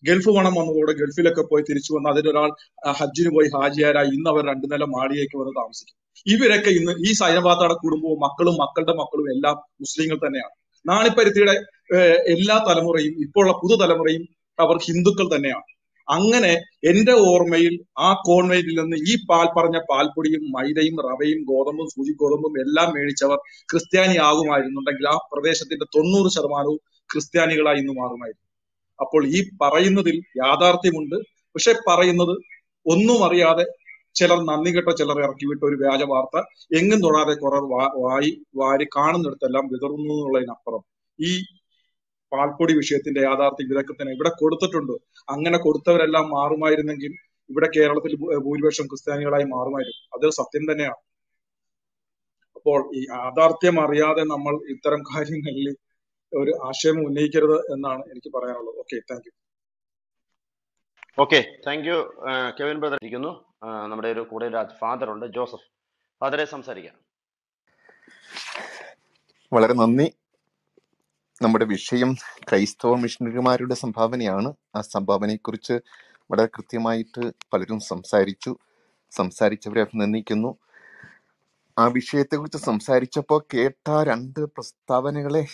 ഗൾഫ് പണം വന്നതോടെ ഗൾഫിലൊക്കെ പോയി തിരിച്ചു വന്ന് അതിലൊരാൾ ആ, ഹജ്ജിന് പോയി ഹാജിയാരായി ഇന്ന് അവർ രണ്ടു നില മാളിയേക്ക് വന്ന് താമസിക്കും ഇവരൊക്കെ ഇന്ന് ഈ സൈനബാത്തയുടെ കുടുംബവും മക്കളും മക്കളുടെ മക്കളും എല്ലാം മുസ്ലിങ്ങൾ തന്നെയാണ് നാണിപ്പരുത്തിയുടെ ഏഹ്, എല്ലാ തലമുറയും ഇപ്പോൾ ഉള്ള പുതുതലമുറയും അവർ ഹിന്ദുക്കൾ തന്നെയാണ് അങ്ങനെ എന്റെ ഓർമ്മയിൽ ആ കോൺവെന്റിൽ നിന്ന് ഈ പാൽ പറഞ്ഞ പാൽപ്പൊടിയും മൈദയും റവയും ഗോതമ്പും സൂചി ഗോതമ്പും എല്ലാം മേടിച്ചവർ ക്രിസ്ത്യാനി ആകുമായിരുന്നുണ്ടെങ്കിൽ ആ പ്രദേശത്തിന്റെ തൊണ്ണൂറ് ശതമാനവും ക്രിസ്ത്യാനികളായി ഇന്ന് മാറുമായിരുന്നു അപ്പോൾ ഈ പറയുന്നതിൽ യാഥാർത്ഥ്യമുണ്ട് പക്ഷെ പറയുന്നത് ഒന്നും അറിയാതെ ചിലർ നന്ദി കെട്ട ചിലർ ഇറക്കി വിട്ട ഒരു വ്യാജ വാർത്ത എങ്ങും തൊടാതെ കുറെ വാ- വായി വാരി കാണുന്നിടത്തെല്ലാം വിതറുന്നു എന്നുള്ളതിനപ്പുറം ഈ പാൽപ്പൊടി വിഷയത്തിന്റെ യാഥാർത്ഥ്യം ഇതൊക്കെ തന്നെ ഇവിടെ കൊടുത്തിട്ടുണ്ട് അങ്ങനെ കൊടുത്തവരെല്ലാം മാറുമായിരുന്നെങ്കിൽ ഇവിടെ കേരളത്തിൽ ഭൂ- ഭൂരിപക്ഷം ക്രിസ്ത്യാനികളായി മാറുമായിരുന്നു അതൊരു സത്യം തന്നെയാണ് അപ്പോൾ ഈ യാഥാർത്ഥ്യം അറിയാതെ നമ്മൾ ഇത്തരം കാര്യങ്ങളിൽ ഒരു ആശയം ഉന്നയിക്കരുത് എന്നാണ് എനിക്ക് പറയാനുള്ളത് okay thank you
okay thank you Kevin brother ഇരിക്കുന്നു ആ, നമ്മുടെ ഒരു കൂടെ ഒരു ഫാദർ ഉണ്ട് ജോസഫ് ഫാദറെ സംസാരിക്കാം
വളരെ നന്ദി നമ്മുടെ വിഷയം ക്രൈസ്തവ മിഷണറിമാരുടെ സംഭാവനയാണ് ആ സംഭാവനയെക്കുറിച്ച് വളരെ കൃത്യമായിട്ട് പലരും സംസാരിച്ചു സംസാരിച്ചവരെ അഭിനന്ദിക്കുന്നു ആ വിഷയത്തെക്കുറിച്ച് സംസാരിച്ചപ്പോൾ കേട്ട രണ്ട് പ്രസ്താവനകളെ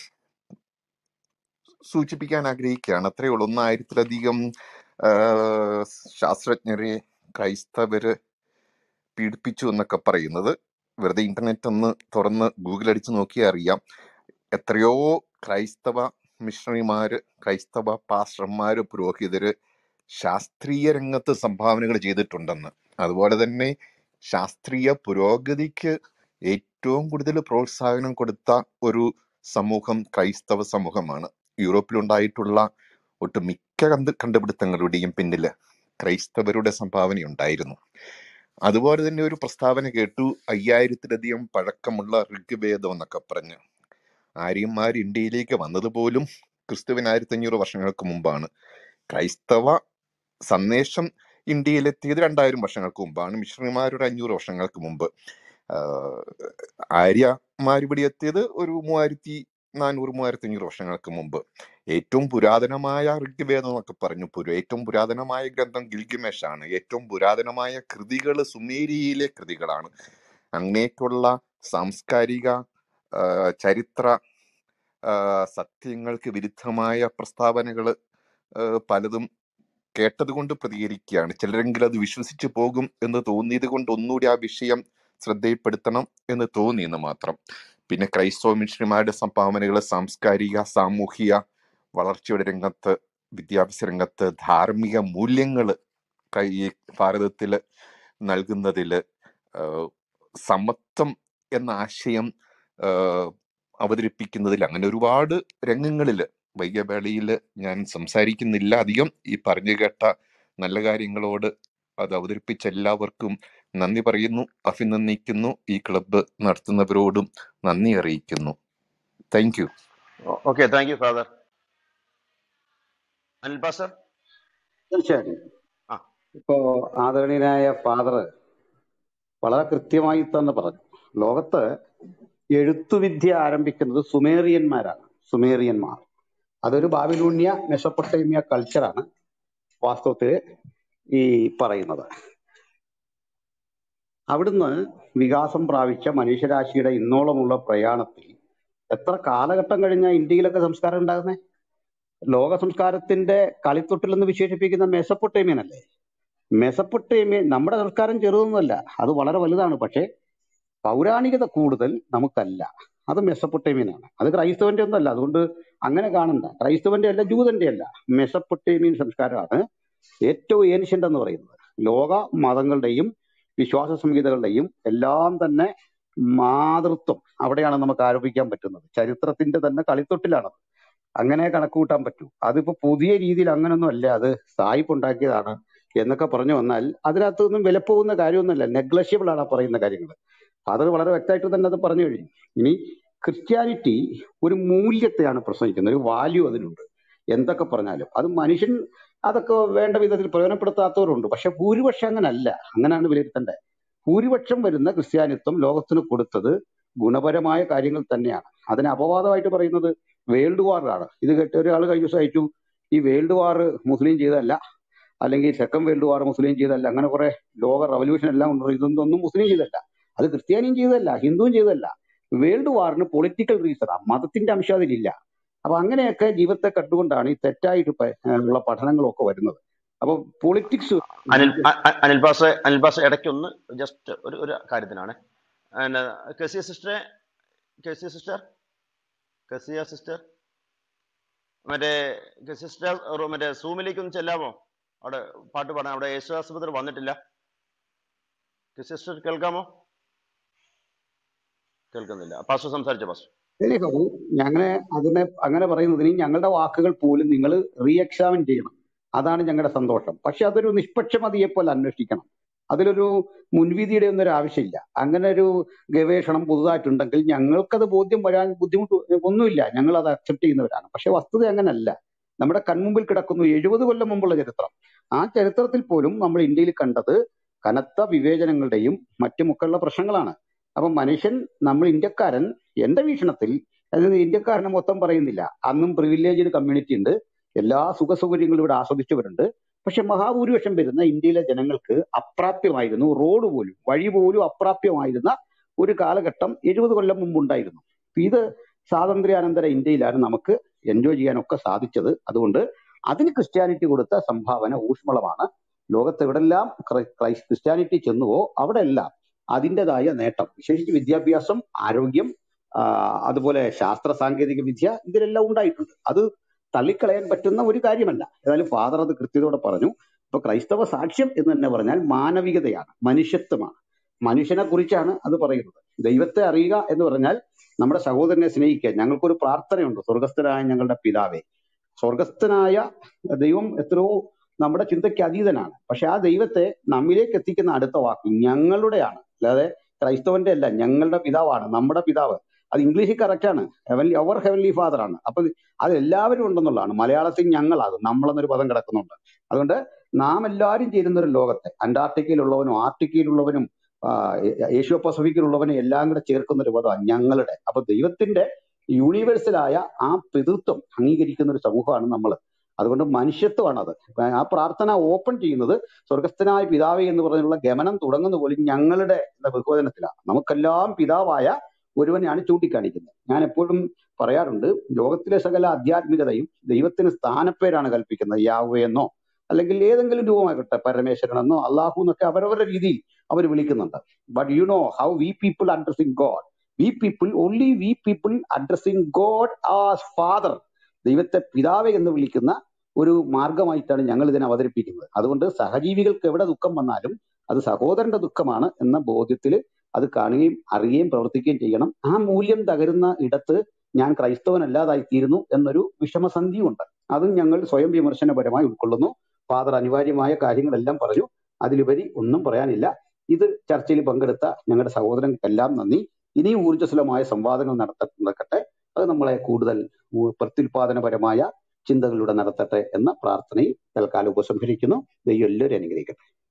സൂചിപ്പിക്കാൻ ആഗ്രഹിക്കുകയാണ് അത്രയേ ഉള്ളൂ ഒന്ന് ആയിരത്തിലധികം ആ, ശാസ്ത്രജ്ഞരെ ക്രൈസ്തവര് പീഡിപ്പിച്ചു എന്നൊക്കെ പറയുന്നത് വെറുതെ ഇന്റർനെറ്റ് ഒന്ന് തുറന്ന് ഗൂഗിൾ അടിച്ച് നോക്കിയാൽ അറിയാം എത്രയോ ക്രൈസ്തവ മിഷണറിമാര് ക്രൈസ്തവ പാസ്റ്റർമാര് പുരോഹിതര് ശാസ്ത്രീയ രംഗത്ത് സംഭാവനകൾ ചെയ്തിട്ടുണ്ടെന്ന് അതുപോലെ തന്നെ ശാസ്ത്രീയ പുരോഗതിക്ക് ഏറ്റവും കൂടുതൽ പ്രോത്സാഹനം കൊടുത്ത ഒരു സമൂഹം ക്രൈസ്തവ സമൂഹമാണ് യൂറോപ്പിലുണ്ടായിട്ടുള്ള ഒട്ടുമിക്ക കണ്ട് കണ്ടുപിടുത്തങ്ങളുടെയും പിന്നിൽ ക്രൈസ്തവരുടെ സംഭാവന ഉണ്ടായിരുന്നു അതുപോലെ തന്നെ ഒരു പ്രസ്താവന കേട്ടു അയ്യായിരത്തിലധികം പഴക്കമുള്ള ഋഗ്വേദം എന്നൊക്കെ പറഞ്ഞ് ആര്യന്മാർ ഇന്ത്യയിലേക്ക് വന്നത് പോലും ക്രിസ്തുവിന് ആയിരത്തി അഞ്ഞൂറ് വർഷങ്ങൾക്ക് മുമ്പാണ് ക്രൈസ്തവ സന്ദേശം ഇന്ത്യയിലെത്തിയത് രണ്ടായിരം വർഷങ്ങൾക്ക് മുമ്പാണ് മിഷണറിമാർ ഒരു അഞ്ഞൂറ് വർഷങ്ങൾക്ക് മുമ്പ് ആഹ് ആര്യമാർ ഇവിടെ എത്തിയത് ഒരു മൂവായിരത്തി നാനൂറ് മൂവായിരത്തി അഞ്ഞൂറ് വർഷങ്ങൾക്ക് മുമ്പ് ഏറ്റവും പുരാതനമായ ഋഗ്വേദം എന്നൊക്കെ പറഞ്ഞു പുര ഏറ്റവും പുരാതനമായ ഗ്രന്ഥം ഗിൽഗിമേഷ് ആണ് ഏറ്റവും പുരാതനമായ കൃതികൾ സുമേരിയയിലെ കൃതികളാണ് അങ്ങേക്കുള്ള സാംസ്കാരിക ആ, ചരിത്ര ആ, സത്യങ്ങൾക്ക് വിരുദ്ധമായ പ്രസ്താവനകൾ പലതും കേട്ടതുകൊണ്ട് പ്രതികരിക്കുകയാണ് ചിലരെങ്കിലും അത് വിശ്വസിച്ചു പോകും എന്ന് തോന്നിയത് കൊണ്ട് ഒന്നുകൂടി ആ വിഷയം ശ്രദ്ധയിൽപ്പെടുത്തണം എന്ന് തോന്നി എന്ന് മാത്രം പിന്നെ ക്രൈസ്തവ മിഷണറിമാരുടെ സംഭാവനകൾ സാംസ്കാരിക സാമൂഹിക വളർച്ചയുടെ രംഗത്ത് വിദ്യാഭ്യാസ രംഗത്ത് ധാർമ്മിക മൂല്യങ്ങൾ ഈ ഭാരതത്തിൽ നൽകുന്നതിൽ സമത്വം എന്ന ആശയം ആഹ് അവതരിപ്പിക്കുന്നതിൽ അങ്ങനെ ഒരുപാട് രംഗങ്ങളിൽ വൈകവേളയിൽ ഞാൻ സംസാരിക്കുന്നില്ല അധികം ഈ പറഞ്ഞു കേട്ട നല്ല കാര്യങ്ങളോട് അത് അവതരിപ്പിച്ച എല്ലാവർക്കും നന്ദി പറയുന്നു അഭിനന്ദിക്കുന്നു ഈ ക്ലബ്ബ് നടത്തുന്നവരോടും നന്ദി അറിയിക്കുന്നു thank you
okay thank you father Anil pastor
തീർച്ചയായിട്ടും
ആ
ഇപ്പോ ആദരണീയനായ ഫാദർ വളരെ കൃത്യമായി തന്നെ പറഞ്ഞു ലോകത്ത് എഴുത്തുവിദ്യ ആരംഭിക്കുന്നത് സുമേറിയന്മാരാണ് സുമേറിയന്മാർ അതൊരു ബാബിലൂണ്യ മെസപ്പൊട്ടേമിയ കൾച്ചറാണ് വാസ്തവത്തിൽ ഈ പറയുന്നത് അവിടുന്ന് വികാസം പ്രാപിച്ച മനുഷ്യരാശിയുടെ ഇന്നോളമുള്ള പ്രയാണത്തിൽ എത്ര കാലഘട്ടം കഴിഞ്ഞാൽ ഇന്ത്യയിലൊക്കെ സംസ്കാരം ഉണ്ടാകുന്നത് ലോക സംസ്കാരത്തിന്റെ കളിത്തൊട്ടിൽ എന്ന് വിശേഷിപ്പിക്കുന്ന മെസപ്പൊട്ടേമിയൻ അല്ലേ മെസപ്പൊട്ടേമിയൻ നമ്മുടെ സംസ്കാരം ചെറുതൊന്നുമല്ല അത് വളരെ വലുതാണ് പക്ഷേ പൗരാണികത കൂടുതൽ നമുക്കല്ല അത് മെസപ്പൊട്ടേമിയനാണ് അത് ക്രൈസ്തവന്റെ ഒന്നല്ല അതുകൊണ്ട് അങ്ങനെ കാണണ്ട ക്രൈസ്തവന്റെ അല്ല ജൂതന്റെ അല്ല മെസപ്പൊട്ടേമിയൻ സംസ്കാരമാണ് ഏറ്റവും ഏൻഷ്യന്റ് എന്ന് പറയുന്നത് ലോക മതങ്ങളുടെയും വിശ്വാസ സംഹിതകളുടെയും എല്ലാം തന്നെ മാതൃത്വം അവിടെയാണ് നമുക്ക് ആരോപിക്കാൻ പറ്റുന്നത് ചരിത്രത്തിന്റെ തന്നെ കളിത്തൊട്ടിലാണ് അങ്ങനെ കണക്ക് കൂട്ടാൻ പറ്റൂ അതിപ്പോ പുതിയ രീതിയിൽ അങ്ങനൊന്നും അല്ല അത് സായിപ്പ് ഉണ്ടാക്കിയതാണ് എന്നൊക്കെ പറഞ്ഞു വന്നാൽ അതിനകത്തൊന്നും വിലപ്പോകുന്ന കാര്യമൊന്നുമല്ല നെഗ്ലഷ്യബിൾ ആണ് ആ പറയുന്ന കാര്യങ്ങൾ ഫാദർ വളരെ വ്യക്തമായിട്ട് തന്നെ അത് പറഞ്ഞു കഴിഞ്ഞു ഇനി ക്രിസ്ത്യാനിറ്റി ഒരു മൂല്യത്തെയാണ് പ്രസംഗിക്കുന്നത് ഒരു വാല്യൂ അതിനുണ്ട് എന്തൊക്കെ പറഞ്ഞാലും അത് മനുഷ്യൻ അതൊക്കെ വേണ്ട വിധത്തിൽ പ്രയോജനപ്പെടുത്താത്തവരുണ്ട് പക്ഷെ ഭൂരിപക്ഷം അങ്ങനല്ല അങ്ങനെയാണ് വിലയിരുത്തേണ്ടത് ഭൂരിപക്ഷം വരുന്ന ക്രിസ്ത്യാനിത്വം ലോകത്തിന് കൊടുത്തത് ഗുണപരമായ കാര്യങ്ങൾ തന്നെയാണ് അതിന് അപവാദമായിട്ട് പറയുന്നത് വേൾഡ് വാറാണ് ഇത് കേട്ട് ഒരാൾ കഴിഞ്ഞ ദിവസം അയച്ചു ഈ വേൾഡ് വാർ മുസ്ലിം ചെയ്തതല്ല അല്ലെങ്കിൽ സെക്കൻഡ് വേൾഡ് വാർ മുസ്ലിം ചെയ്തതല്ല അങ്ങനെ കുറെ ലോക റവല്യൂഷൻ എല്ലാം ഉണ്ട് ഇതൊന്നും മുസ്ലിം ചെയ്തതല്ല അത് ക്രിസ്ത്യാനിയും ചെയ്തതല്ല ഹിന്ദുവും ചെയ്തതല്ല വേൾഡ് വാറിന് പൊളിറ്റിക്കൽ റീസണാണ് മതത്തിന്റെ അംശം അതിലില്ല അപ്പൊ അങ്ങനെയൊക്കെ ജീവിതത്തെ കണ്ടുകൊണ്ടാണ് ഈ തെറ്റായിട്ട് പ- ഏഹ് ഉള്ള പഠനങ്ങളൊക്കെ വരുന്നത് അപ്പൊ പൊളിറ്റിക്സ്
അനിൽ അ- അ- അനിൽ പാസ് അനിൽ പാസ് ഇടയ്ക്കൊന്ന് ജസ്റ്റ് ഒരു ഒരു കാര്യത്തിനാണ് പിന്നെ കെസിയ സിസ്റ്ററെ കെസിയ സിസ്റ്റർ കെസിയ സിസ്റ്റർ മറ്റേ കെസിയ സിസ്റ്റർ ഒരു മറ്റേ സൂമിലേക്ക് ഒന്ന് ചെല്ലാമോ അവിടെ പാട്ട് പാടാൻ അവിടെ യേശുദാസ് വന്നിട്ടില്ല കെസിയ സിസ്റ്റർ കേൾക്കാമോ കേൾക്കുന്നില്ല പാസ്റ്റർ സംസാരിച്ചോ പാസ്റ്റർ
ശരിയാവും ഞങ്ങനെ അതിനെ അങ്ങനെ പറയുന്നതിന് ഞങ്ങളുടെ വാക്കുകൾ പോലും നിങ്ങൾ റീ എക്സാമിൻ ചെയ്യണം അതാണ് ഞങ്ങളുടെ സന്തോഷം പക്ഷെ അതൊരു നിഷ്പക്ഷമതിയെ പോലെ അന്വേഷിക്കണം അതിലൊരു മുൻവിധിയുടെ ഒന്നും ഒരു ആവശ്യമില്ല അങ്ങനെ ഒരു ഗവേഷണം പുതുതായിട്ടുണ്ടെങ്കിൽ ഞങ്ങൾക്കത് ബോധ്യം വരാൻ ബുദ്ധിമുട്ട് ഒന്നുമില്ല ഞങ്ങൾ അത് അക്സെപ്റ്റ് ചെയ്യുന്നവരാണ് പക്ഷെ വസ്തുത അങ്ങനല്ല നമ്മുടെ കൺമുമ്പിൽ കിടക്കുന്നു എഴുപത് കൊല്ലം മുമ്പുള്ള ചരിത്രം ആ ചരിത്രത്തിൽ പോലും നമ്മൾ ഇന്ത്യയിൽ കണ്ടത് കനത്ത വിവേചനങ്ങളുടെയും മറ്റുമൊക്കെയുള്ള പ്രശ്നങ്ങളാണ് അപ്പൊ മനുഷ്യൻ നമ്മൾ ഇന്ത്യക്കാരൻ എന്റെ വീക്ഷണത്തിൽ അതായത് ഇന്ത്യക്കാരനെ മൊത്തം പറയുന്നില്ല അന്നും പ്രിവിലേജ്ഡ് കമ്മ്യൂണിറ്റി ഉണ്ട് എല്ലാ സുഖ സൗകര്യങ്ങളും ഇവിടെ ആസ്വദിച്ചവരുണ്ട് പക്ഷെ മഹാഭൂരിപക്ഷം വരുന്ന ഇന്ത്യയിലെ ജനങ്ങൾക്ക് അപ്രാപ്യമായിരുന്നു റോഡ് പോലും വഴി പോലും അപ്രാപ്യമായിരുന്ന ഒരു കാലഘട്ടം എഴുപത് കൊല്ലം മുമ്പ് ഉണ്ടായിരുന്നു അപ്പൊ ഇത് സ്വാതന്ത്ര്യാനന്തര ഇന്ത്യയിലാണ് നമുക്ക് എൻജോയ് ചെയ്യാനൊക്കെ സാധിച്ചത് അതുകൊണ്ട് അതിന് ക്രിസ്ത്യാനിറ്റി കൊടുത്ത സംഭാവന ഊഷ്മളമാണ് ലോകത്ത് എവിടെല്ലാം ക്രൈ- ക്രൈസ് ക്രിസ്ത്യാനിറ്റി ചെന്നുവോ അവിടെ എല്ലാം അതിൻ്റെതായ നേട്ടം വിശേഷിച്ച് വിദ്യാഭ്യാസം ആരോഗ്യം ആ, അതുപോലെ ശാസ്ത്ര സാങ്കേതിക വിദ്യ ഇതിലെല്ലാം ഉണ്ടായിട്ടുണ്ട് അത് തള്ളിക്കളയാൻ പറ്റുന്ന ഒരു കാര്യമല്ല ഏതായാലും ഫാദർ അത് കൃത്യതയോടെ പറഞ്ഞു ഇപ്പൊ ക്രൈസ്തവ സാക്ഷ്യം എന്ന് തന്നെ പറഞ്ഞാൽ മാനവികതയാണ് മനുഷ്യത്വമാണ് മനുഷ്യനെ കുറിച്ചാണ് അത് പറയുന്നത് ദൈവത്തെ അറിയുക എന്ന് പറഞ്ഞാൽ നമ്മുടെ സഹോദരനെ സ്നേഹിക്കുക ഞങ്ങൾക്കൊരു പ്രാർത്ഥനയുണ്ട് സ്വർഗസ്ഥനായ ഞങ്ങളുടെ പിതാവേ സ്വർഗസ്ഥനായ ദൈവം എത്രയോ നമ്മുടെ ചിന്തയ്ക്ക് അതീതനാണ് പക്ഷെ ആ ദൈവത്തെ നമ്മിലേക്ക് എത്തിക്കുന്ന അടുത്ത വാക്ക് ഞങ്ങളുടെയാണ് അല്ലാതെ ക്രൈസ്തവന്റെ അല്ല ഞങ്ങളുടെ പിതാവാണ് നമ്മുടെ പിതാവ് അത് ഇംഗ്ലീഷിൽ കറക്റ്റ് ആണ് ഹെവൻലി അവർ ഹെവൻലി ഫാദർ ആണ് അപ്പൊ അത് എല്ലാവരും ഉണ്ടെന്നുള്ളതാണ് മലയാളത്തിൽ ഞങ്ങളാകും നമ്മളെന്നൊരു പദം കിടക്കുന്നുണ്ട് അതുകൊണ്ട് നാം എല്ലാവരും ചേരുന്ന ഒരു ലോകത്തെ അന്റാർട്ടിക്കയിലുള്ളവനും ആർട്ടിക്കയിലുള്ളവനും ആ, ഏ- ഏഷ്യ പസഫിക്കിലുള്ളവനും എല്ലാം കൂടെ ചേർക്കുന്ന ഒരു പദമാണ് ഞങ്ങളുടെ അപ്പൊ ദൈവത്തിന്റെ യൂണിവേഴ്സലായ ആ പിതൃത്വം അംഗീകരിക്കുന്ന ഒരു സമൂഹമാണ് നമ്മൾ അതുകൊണ്ട് മനുഷ്യത്വമാണ് അത് ആ പ്രാർത്ഥന ഓപ്പൺ ചെയ്യുന്നത് സ്വർഗസ്ഥനായ പിതാവേ എന്ന് പറഞ്ഞുള്ള ഗമനം തുടങ്ങുന്ന പോലും ഞങ്ങളുടെ എന്ന ബഹുവചനത്തിലാണ് നമുക്കെല്ലാം പിതാവായ ഒരുവനെയാണ് ചൂണ്ടിക്കാണിക്കുന്നത് ഞാൻ എപ്പോഴും പറയാറുണ്ട് ലോകത്തിലെ സകല ആധ്യാത്മികതയും ദൈവത്തിന് സ്ഥാനപ്പേരാണ് കൽപ്പിക്കുന്നത് യാവേ എന്നോ അല്ലെങ്കിൽ ഏതെങ്കിലും രൂപമാകട്ടെ പരമേശ്വരനെന്നോ അള്ളാഹു എന്നൊക്കെ അവരവരുടെ രീതിയിൽ അവർ വിളിക്കുന്നുണ്ട് but you know how we people addressing God we people only we people addressing God as father ദൈവത്തെ പിതാവേ എന്ന് വിളിക്കുന്ന ഒരു മാർഗമായിട്ടാണ് ഞങ്ങൾ ഇതിനെ അവതരിപ്പിക്കുന്നത് അതുകൊണ്ട് സഹജീവികൾക്ക് എവിടെ ദുഃഖം വന്നാലും അത് സഹോദരന്റെ ദുഃഖമാണ് എന്ന ബോധ്യത്തിൽ അത് കാണുകയും അറിയുകയും പ്രവർത്തിക്കുകയും ചെയ്യണം ആ മൂല്യം തകരുന്ന ഇടത്ത് ഞാൻ ക്രൈസ്തവനല്ലാതായി തീരുന്നു എന്നൊരു വിഷമസന്ധിയും ഉണ്ട് അതും ഞങ്ങൾ സ്വയം വിമർശനപരമായി ഉൾക്കൊള്ളുന്നു ഫാദർ അനിവാര്യമായ കാര്യങ്ങളെല്ലാം പറഞ്ഞു അതിലുപരി ഒന്നും പറയാനില്ല ഇത് ചർച്ചയിൽ പങ്കെടുത്ത ഞങ്ങളുടെ സഹോദരങ്ങൾക്കെല്ലാം നന്ദി ഇനിയും ഊർജ്ജസ്വലമായ സംവാദങ്ങൾ നടത്ത നടക്കട്ടെ അത് നമ്മളെ കൂടുതൽ ഊ- പ്രത്യുൽപാദനപരമായ ചിന്തകളിലൂടെ നടത്തട്ടെ എന്ന പ്രാർത്ഥനയിൽ തൽക്കാലം ഉപസംഹരിക്കുന്നു ദൈവം എല്ലാവരും അനുഗ്രഹിക്കട്ടെ